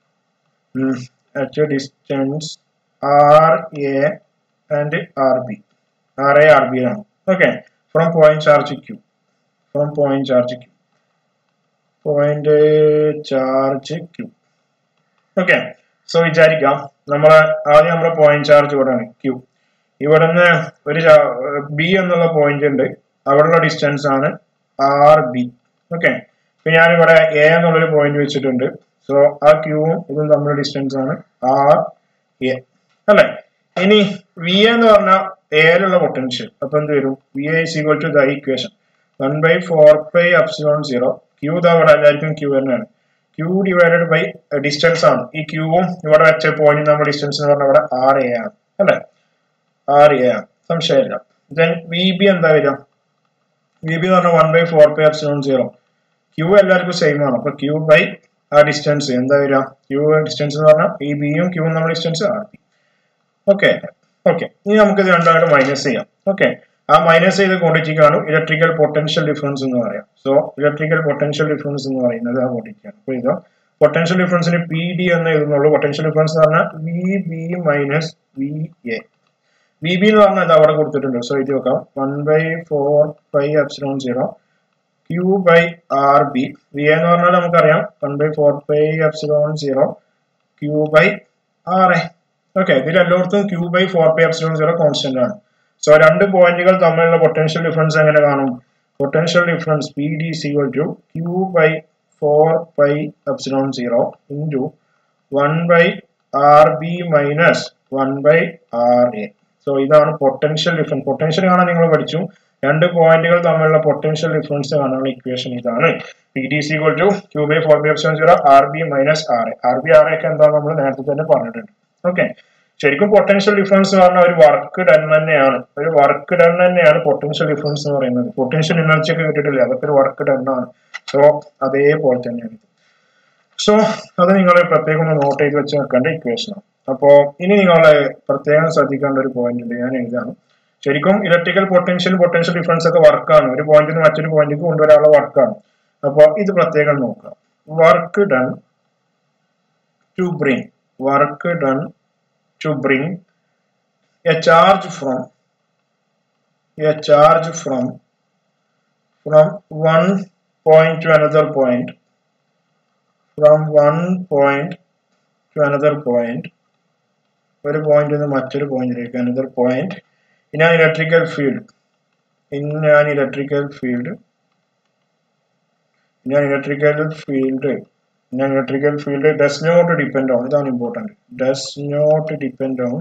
at distance r A and r B r A r B ആണ് okay from point charge q from point charge q point charge q okay so വിചാരിക്കാം നമ്മളെ ആദ്യം നമ്മുടെ point charge ഇവിടെയാണ് Q ഇവിടുന്ന് ഒരു B എന്നുള്ള point ഉണ്ട് അവിടെയുള്ള ഡിസ്റ്റൻസ് ആണ് ആർ ബി ഓക്കെ ഇപ്പൊ ഞാനിവിടെ എ എന്നുള്ളൊരു പോയിന്റ് വെച്ചിട്ടുണ്ട് സോ ആ ക്യൂവും ഇതും തമ്മിലുള്ള ഡിസ്റ്റൻസ് ആണ് ആർ എ അല്ലെ ഇനി വി എന്ന് പറഞ്ഞാൽ എയിലുള്ള പൊട്ടൻഷ്യൽ അപ്പൊ എന്ത് വരും V A is equal to the equation one by four by epsilon zero q ഇതാ ഇവിടെ എല്ലാവർക്കും ക്യൂ തന്നെയാണ് ക്യൂ ഡിവൈഡഡ് ബൈ ഡിസ്റ്റൻസ് ആണ് ഈ ക്യൂവും ഇവിടെ വെച്ച പോയിന്റ് നമ്മുടെ ഡിസ്റ്റൻസ് എന്ന് പറഞ്ഞാൽ ഇവിടെ ആർ എ ആണ് അല്ലെ ആർ എ ആണ് സംശയമില്ല ദെൻ വി ബി എന്താ വരിക വി ബി എന്ന് പറഞ്ഞാൽ one by four by epsilon zero q എല്ലാവർക്കും സെയിം ആണ് അപ്പൊ ക്യൂ ബൈ ആ ഡിസ്റ്റൻസ് എന്താ വരിക ക്യൂ ഡിസ്റ്റൻസ് എന്ന് പറഞ്ഞാൽ ഈ ബിയും ക്യൂവും നമ്മുടെ distance r B okay okay ഇനി നമുക്ക് ഇത് രണ്ടായിട്ട് മൈനസ് ചെയ്യാം ഓക്കെ ആ മൈനസ് ചെയ്ത ക്വാണ്ടിറ്റിക്കാണ് ഇലക്ട്രിക്കൽ പൊട്ടൻഷ്യൽ ഡിഫറൻസ് എന്ന് പറയാം സോ ഇലക്ട്രിക്കൽ പൊട്ടൻഷ്യൽ ഡിഫറൻസ് എന്ന് പറയുന്നത് ആ ക്വാണ്ടിറ്റിയാണ് അപ്പോൾ ഇത് പൊട്ടൻഷ്യൽ ഡിഫറൻസിന് പി ഡി എന്ന് എഴുതുന്നുള്ളൂ പൊട്ടൻഷ്യൽ ഡിഫറൻസ് എന്ന് പറഞ്ഞാൽ V B minus V A V B എന്ന് പറഞ്ഞാൽ ഇത് അവിടെ കൊടുത്തിട്ടുണ്ട് സോ ഇത് നോക്കാം one by four by epsilon zero q by r B V എന്ന് പറഞ്ഞാൽ നമുക്കറിയാം one by four by epsilon zero q by r A okay ഇതിൽ എല്ലായിടത്തും q by four by epsilon zero constant ആണ് സോ രണ്ട് പോയിന്റുകൾ തമ്മിലുള്ള പൊട്ടൻഷ്യൽ ഡിഫറൻസ് എങ്ങനെ കാണും potential difference P D is equal to q by four by epsilon zero into one by r B minus one by r A so ഇതാണ് potential difference potential കാണാൻ നിങ്ങൾ പഠിച്ചു രണ്ട് പോയിന്റുകൾ തമ്മിലുള്ള പൊട്ടൻഷ്യൽ ഡിഫറൻസ് കാണാനുള്ള ഇക്വേഷൻ ഇതാണ് P D C equal to q by four by epsilon zero r B minus r A r B r A okay എന്താ നമ്മൾ നേരത്തെ തന്നെ പറഞ്ഞിട്ടുണ്ട് ഓക്കെ ശരിക്കും പൊട്ടൻഷ്യൽ ഡിഫറൻസ് പറഞ്ഞാൽ ഒരു വർക്ക് ഡൺ തന്നെയാണ് ഒരു വർക്ക് ഡൺ തന്നെയാണ് പൊട്ടൻഷ്യൽ ഡിഫറൻസ് എന്ന് പറയുന്നത് പൊട്ടൻഷ്യൽ എനർജി ഒക്കെ കിട്ടിയിട്ടില്ല അതൊക്കെ ഒരു വർക്ക് ഡൺ ആണ് സോ അതേപോലെ തന്നെയാണ് സോ അത് നിങ്ങൾ പ്രത്യേകം ഒന്ന് നോട്ട് ചെയ്ത് വെച്ച് വെക്കേണ്ട ഇക്വേഷനാണ് അപ്പോൾ ഇനി നിങ്ങൾ പ്രത്യേകം ശ്രദ്ധിക്കേണ്ട ഒരു പോയിന്റ് ഉണ്ട് ഞാൻ എഴുതാണ് ശരിക്കും ഇലക്ട്രിക്കൽ പൊട്ടൻഷ്യൽ പൊട്ടൻഷ്യൽ ഡിഫറൻസ് ഒക്കെ വർക്കാണ് ഒരു പോയിന്റിൽ നിന്ന് മറ്റൊരു പോയിന്റിലേക്ക് കൊണ്ടുവരാനുള്ള വർക്കാണ് അപ്പോൾ ഇത് പ്രത്യേകം നോക്കുക work done to bring work done to bring a charge from a charge from from one point to another point from one point to another point ഒരു പോയിന്റിൽ നിന്ന് മറ്റൊരു പോയിന്റിലേക്ക് another point in an electrical field in an electrical field in an electrical field ഞാൻ electrical field does not depend on ഇതാണ് important does not depend on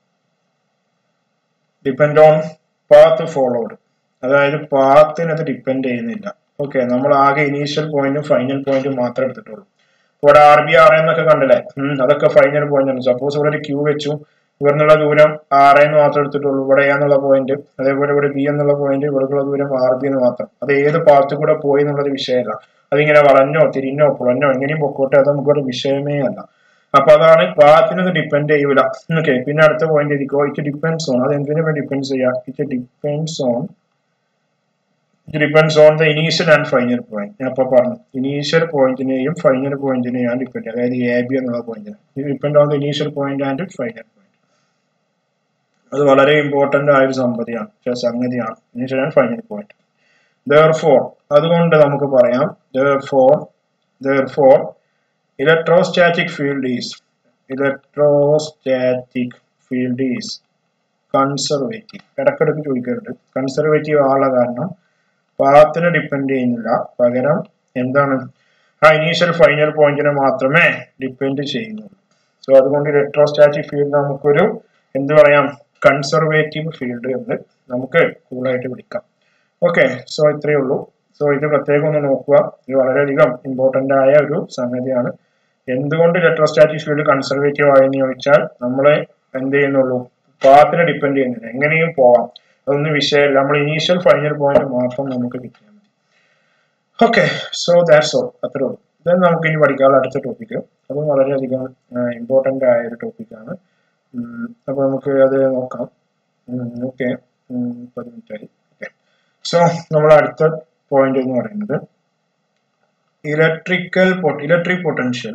depend on path followed അതായത് പാത്തിന് അത് ഡിപ്പെൻഡ് ചെയ്യുന്നില്ല ഓക്കെ നമ്മൾ ആകെ initial പോയിന്റും final പോയിന്റും മാത്രമേ എടുത്തിട്ടുള്ളൂ ഇവിടെ ആർ ബി ആർ എന്നൊക്കെ കണ്ടില്ലേ അതൊക്കെ ഫൈനൽ പോയിന്റ് ആണ് സപ്പോസ് ഇവിടെ ഒരു ക്യൂ വെച്ചു ഇവിടുന്നുള്ള ദൂരം ആർ എന്ന് മാത്രം എടുത്തിട്ടുള്ളൂ ഇവിടെ എ എന്നുള്ള പോയിന്റ് അതേപോലെ ഇവിടെ ബി എന്നുള്ള പോയിന്റ് ഇവിടെയുള്ള ദൂരം ആർ ബി എന്ന് മാത്രം അത് ഏത് പാത്ത് കൂടെ പോയി എന്നുള്ളൊരു വിഷയമല്ല അതിങ്ങനെ വളഞ്ഞോ തിരിഞ്ഞോ പുളഞ്ഞോ എങ്ങനെയും പൊക്കോട്ടെ അത് നമുക്കൊരു വിഷയമേ അല്ല അപ്പൊ അതാണ് പാത്തിനത് ഡിപ്പെൻഡ് ചെയ്യൂല ഓക്കെ പിന്നെ അടുത്ത പോയിന്റ് ഇരിക്കോ ഇറ്റ് ഡിപ്പെൻഡ്സ് ഓൺ അത് എന്തിനു വേണ്ടി ഡിപ്പെൻഡ്സ് ചെയ്യാം it depends on it depends on the initial and final point ഞാൻ അപ്പൊ പറഞ്ഞു ഇനീഷ്യൽ പോയിന്റിനെയും ഫൈനൽ പോയിന്റിനെയും ഡിപ്പെൻഡ് അതായത് എ ബി എന്നുള്ള പോയിന്റിനെ ഇത് depend on the initial point and final point അത് വളരെ ഇമ്പോർട്ടന്റ് ആയ ഒരു സംഗതിയാണ് സംഗതിയാണ് initial and final point therefore അതുകൊണ്ട് നമുക്ക് പറയാം therefore therefore electrostatic field is electrostatic field is conservative ഇടക്കിടക്ക് ചോദിക്കരുത് കൺസർവേറ്റീവ് ആളുടെ കാരണം പാത്തിനെ ഡിപ്പെൻഡ് ചെയ്യുന്നില്ല പകരം എന്താണ് ആ ഇനീഷ്യൽ ഫൈനൽ പോയിന്റിനെ മാത്രമേ ഡിപ്പെൻഡ് ചെയ്യുന്നുള്ളൂ സോ അതുകൊണ്ട് ഇലക്ട്രോസ്റ്റാറ്റിക് ഫീൽഡ് നമുക്കൊരു എന്ത് പറയാം കൺസർവേറ്റീവ് ഫീൽഡ് എന്ന് നമുക്ക് കൂളായിട്ട് വിളിക്കാം ഓക്കെ സോ ഇത്രയേ ഉള്ളൂ സോ ഇത് പ്രത്യേകം ഒന്ന് നോക്കുക ഇത് വളരെയധികം ഇമ്പോർട്ടൻ്റ് ആയ ഒരു സംഗതിയാണ് എന്തുകൊണ്ട് ഇലക്ട്രോസ്റ്റാറ്റിക് ഫീൽഡ് കൺസർവേറ്റീവ് ആയെന്ന് ചോദിച്ചാൽ നമ്മൾ എന്ത് ചെയ്യുന്നുള്ളൂ പാത്തിനെ ഡിപ്പെൻഡ് ചെയ്യുന്നില്ല എങ്ങനെയും പോവാം അതൊന്നും വിഷയമില്ല നമ്മൾ ഇനീഷ്യൽ ഫൈനൽ പോയിന്റ് മാത്രം നമുക്ക് കിട്ടിയാൽ മതി ഓക്കെ സോ ദാറ്റ്സ് ഓൾ അത്രേ ഉള്ളൂ ഇത് നമുക്ക് ഇനി പഠിക്കാനുള്ള അടുത്ത ടോപ്പിക്ക് അതും വളരെയധികം ഇമ്പോർട്ടൻ്റ് ആയ ഒരു ടോപ്പിക്കാണ് അപ്പോൾ നമുക്ക് അത് നോക്കാം ഓക്കെ പത്ത് മിനിറ്റ് ആയി ഓക്കെ സോ നമ്മൾ അടുത്ത പോയിന്റ് എന്ന് പറയുന്നത് electrical electric potential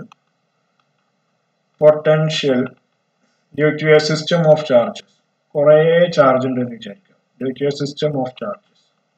potential due to a system of charges കുറേ ചാർജ് ഉണ്ട് എന്ന് വിചാരിക്കുക due to a system of charges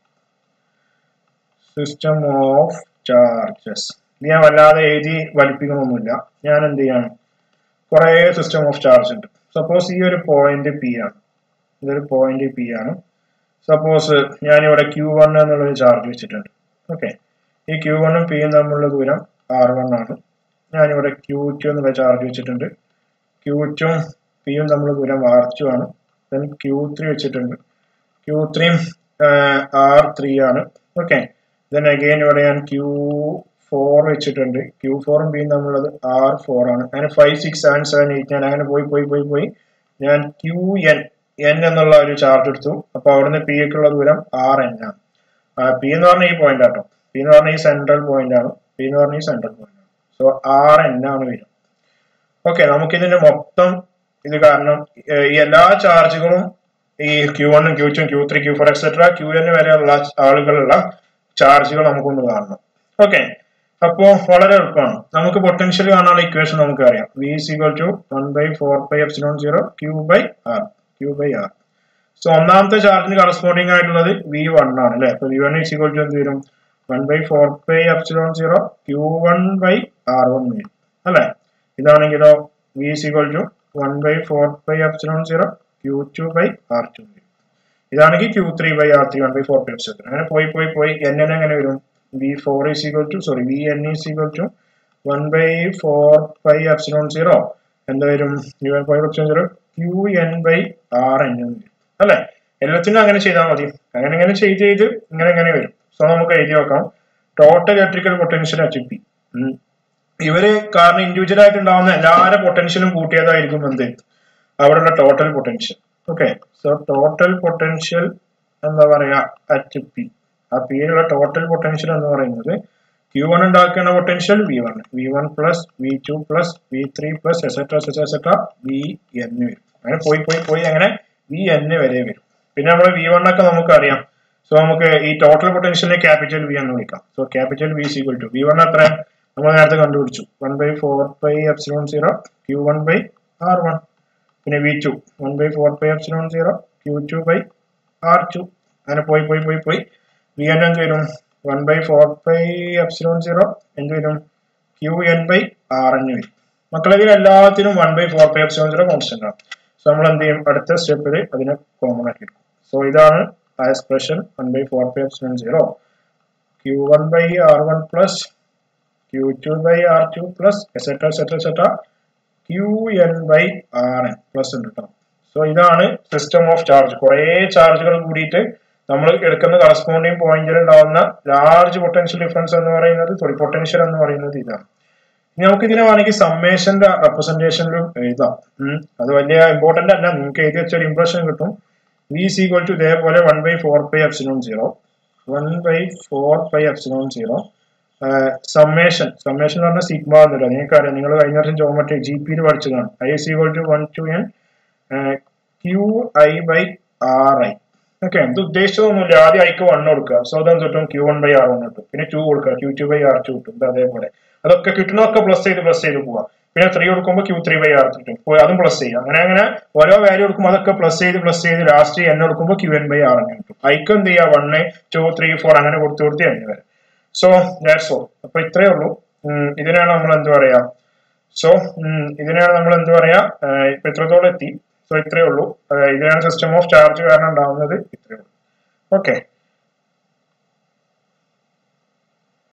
system of charges ഇത് ഞാൻ വല്ലാതെ എഴുതി വലിപ്പിക്കണമൊന്നുമില്ല ഞാൻ എന്ത് ചെയ്യാണ് കുറേ സിസ്റ്റം ഓഫ് ചാർജ് ഉണ്ട് സപ്പോസ് ഈ ഒരു പോയിന്റ് പി ആണ് ഇതൊരു പോയിന്റ് പി ആണ് സപ്പോസ് ഞാനിവിടെ ക്യൂ വൺ എന്നുള്ളൊരു ചാർജ് വെച്ചിട്ടുണ്ട് ഓക്കെ ഈ ക്യൂ വണ്ണും പിയും തമ്മിലുള്ള ദൂരം ആർ വൺ ആണ് ഞാനിവിടെ ക്യൂ ടു എന്നുള്ള ചാർജ് വെച്ചിട്ടുണ്ട് ക്യൂ ടും പിയും തമ്മിലുള്ള ദൂരം ആർ ടു ആണ് ദെൻ ക്യൂ ത്രീ വെച്ചിട്ടുണ്ട് ക്യൂ ത്രീയും ആർ ത്രീ ആണ് ഓക്കെ ദെൻ അഗെയിൻ ഇവിടെ ഞാൻ ക്യൂ ഫോർ വെച്ചിട്ടുണ്ട് ക്യൂ ഫോറും പിയും തമ്മിലുള്ളത് ആർ ഫോർ ആണ് അങ്ങനെ five six seven seven eight ഞാൻ അങ്ങനെ പോയി പോയി പോയി പോയി ഞാൻ ക്യൂ എൻ എൻ എന്നുള്ള ഒരു ചാർജ് എടുത്തു അപ്പൊ അവിടുന്ന് പി ക്കുള്ള ദൂരം ആർ എൻ ആണ് പി എന്ന് പറഞ്ഞ ഈ പോയിന്റ് ആട്ടോ പി എന്ന് പറഞ്ഞ ഈ സെൻട്രൽ പോയിന്റ് ആണ് പി എന്ന് പറഞ്ഞ ഈ സെൻട്രൽ പോയിന്റ് ആണ് സോ ആർ എൻ ആണ് വരും ഓക്കെ നമുക്ക് ഇതിന്റെ മൊത്തം ഇത് കാരണം ഈ എല്ലാ ചാർജുകളും ഈ ക്യൂ വണ്ണും q two q three q four etcetera q n വരെയുള്ള ആളുകളുള്ള ചാർജുകൾ നമുക്കൊന്ന് കാണണം ഓക്കെ അപ്പോ വളരെ എളുപ്പമാണ് നമുക്ക് പൊട്ടൻഷ്യൽ കാണാനുള്ള ഇക്വേഷൻ നമുക്ക് അറിയാം V is equal to one by four by epsilon zero q by r q by r so ഒന്നാമത്തെ ചാർജിന് കറസ്പോണ്ടിങ് ആയിട്ടുള്ളത് വി വൺ ആണ് അല്ലെ അപ്പൊ V one is equal to എന്ത് വരും one by four by epsilon zero Q one by R one വരും അല്ലെ ഇതാണെങ്കിലോ V is equal to one by four by epsilon zero Q two by R two വരും ഇതാണെങ്കിൽ q three by R three one by four by epsilon അങ്ങനെ പോയി പോയി പോയി N N എങ്ങനെ വരും V four is equal to sorry V N is equal to one by four by epsilon zero എന്താ വരും U N five epsilon zero Q N by R N എന്ന് വരും അല്ലെ എല്ലാത്തിനും അങ്ങനെ ചെയ്താൽ മതി അങ്ങനെ അങ്ങനെ ചെയ്ത് ചെയ്ത് ഇങ്ങനെ ഇങ്ങനെ വരും സോ നമുക്ക് എഴുതി നോക്കാം total electrical potential H P ഇവര് കാരണം ഇൻഡിവിജ്വൽ ആയിട്ട് ഉണ്ടാവുന്ന എല്ലാവരുടെ പൊട്ടൻഷ്യലും കൂട്ടിയതായിരിക്കും എന്ത് അവിടെയുള്ള total potential okay so total potential എന്താ പറയാ എച്ച് പി ആ പിയിലുള്ള ടോട്ടൽ പൊട്ടൻഷ്യൽ എന്ന് പറയുന്നത് ക്യൂ വൺ ഉണ്ടാക്കുന്ന potential V one V one plus V two plus V three plus etcetera etcetera V N വരും അങ്ങനെ പോയി പോയി പോയി അങ്ങനെ വി എൻ വരെ വരും പിന്നെ നമ്മൾ വി വൺ ഒക്കെ നമുക്ക് അറിയാം സോ നമുക്ക് ഈ ടോട്ടൽ പൊട്ടൻഷ്യലിനെ ക്യാപിറ്റൽ വി എന്ന് വിളിക്കാം so capital V is equal to V one എത്ര നമ്മൾ നേരത്തെ കണ്ടുപിടിച്ചു one by four by epsilon zero Q one by R one പിന്നെ V two one by four by epsilon zero Q two by R two അങ്ങനെ പോയി പോയി പോയി പോയി വി എൻ എന്ത് വരും one by four by epsilon zero എന്ത് വരും Q N by R N വരും മക്കളെ ഇതിൽ എല്ലാത്തിനും one by four by epsilon zero constant ആണ് സോ നമ്മൾ എന്ത് ചെയ്യും അടുത്ത സ്റ്റെപ്പിൽ അതിനെ കോമൺ ആക്കി എടുക്കും സോ ഇതാണ് ആ expression one by four by epsilon zero Q one by R one plus Q two by R two plus etcetera etcetera etcetera Q N by R N plus ഉണ്ട് കേട്ടോ സോ ഇതാണ് system of charge കുറേ ചാർജുകൾ കൂടിയിട്ട് നമ്മൾ എടുക്കുന്ന corresponding പോയിന്റിൽ ഉണ്ടാവുന്ന ലാർജ് പൊട്ടൻഷ്യൽ ഡിഫറൻസ് എന്ന് പറയുന്നത് സോറി പൊട്ടൻഷ്യൽ എന്ന് പറയുന്നത് ഇതാണ് ഇനി നമുക്ക് ഇതിനെ വേണമെങ്കിൽ സമ്മേഷന്റെ റെപ്രസെന്റേഷനിലും എഴുതാം അത് വലിയ ഇമ്പോർട്ടന്റ് അല്ല നിങ്ങൾക്ക് എഴുതി വെച്ച ഒരു ഇംപ്രഷൻ കിട്ടും വി is equal to ഇതേപോലെ one by four by epsilon zero one by four by epsilon zero summation summation എന്ന് പറഞ്ഞാൽ സിഗ്മ എന്നില്ല നിങ്ങൾക്ക് അറിയാം നിങ്ങൾ കഴിഞ്ഞ വർഷം ജോമെട്രി ജി പിയിൽ പഠിച്ചതാണ് I is equal to one two N Q I by R I okay ഇത് ഉദ്ദേശിച്ചതൊന്നുമില്ല ആദ്യം ഐക്ക് വൺ കൊടുക്കുക സോ അതെന്ത് കിട്ടും Q one by R one കിട്ടും പിന്നെ ടു കൊടുക്കുക Q two by R two കിട്ടും ഇത് അതേപോലെ അതൊക്കെ കിട്ടുന്നതൊക്കെ പ്ലസ് ചെയ്ത് പ്ലസ് ചെയ്ത് പോവാം പിന്നെ ത്രീ കൊടുക്കുമ്പോൾ ക്യൂ ത്രീ ബൈ ആർ കിട്ടും പോയി അതും പ്ലസ് ചെയ്യുക അങ്ങനെ അങ്ങനെ ഓരോ വാല്യൂ കൊടുക്കുമ്പോൾ അതൊക്കെ പ്ലസ് ചെയ്ത് പ്ലസ് ചെയ്ത് ലാസ്റ്റ് എൻ കൊടുക്കുമ്പോൾ ക്യൂ എൻ ബൈ ആർ അങ്ങനെ കിട്ടും ഐക്ക് എന്ത് ചെയ്യുക വണ് ടു ത്രീ ഫോർ അങ്ങനെ കൊടുത്ത് കൊടുത്ത് എൻ വരെ സോ ദാറ്റ്സ് ഓൾ അപ്പൊ ഇത്രയേ ഉള്ളൂ ഇതിനാണ് നമ്മൾ എന്ത് പറയാ സോ ഇതിനാണ് നമ്മൾ എന്ത് പറയാ ഇപ്പൊ ഇത്രത്തോളം എത്തി സോ ഇത്രയേ ഉള്ളൂ ഇതിനാണ് സിസ്റ്റം ഓഫ് ചാർജ് കാരണം ഉണ്ടാവുന്നത് ഇത്രയേ ഉള്ളൂ ഓക്കെ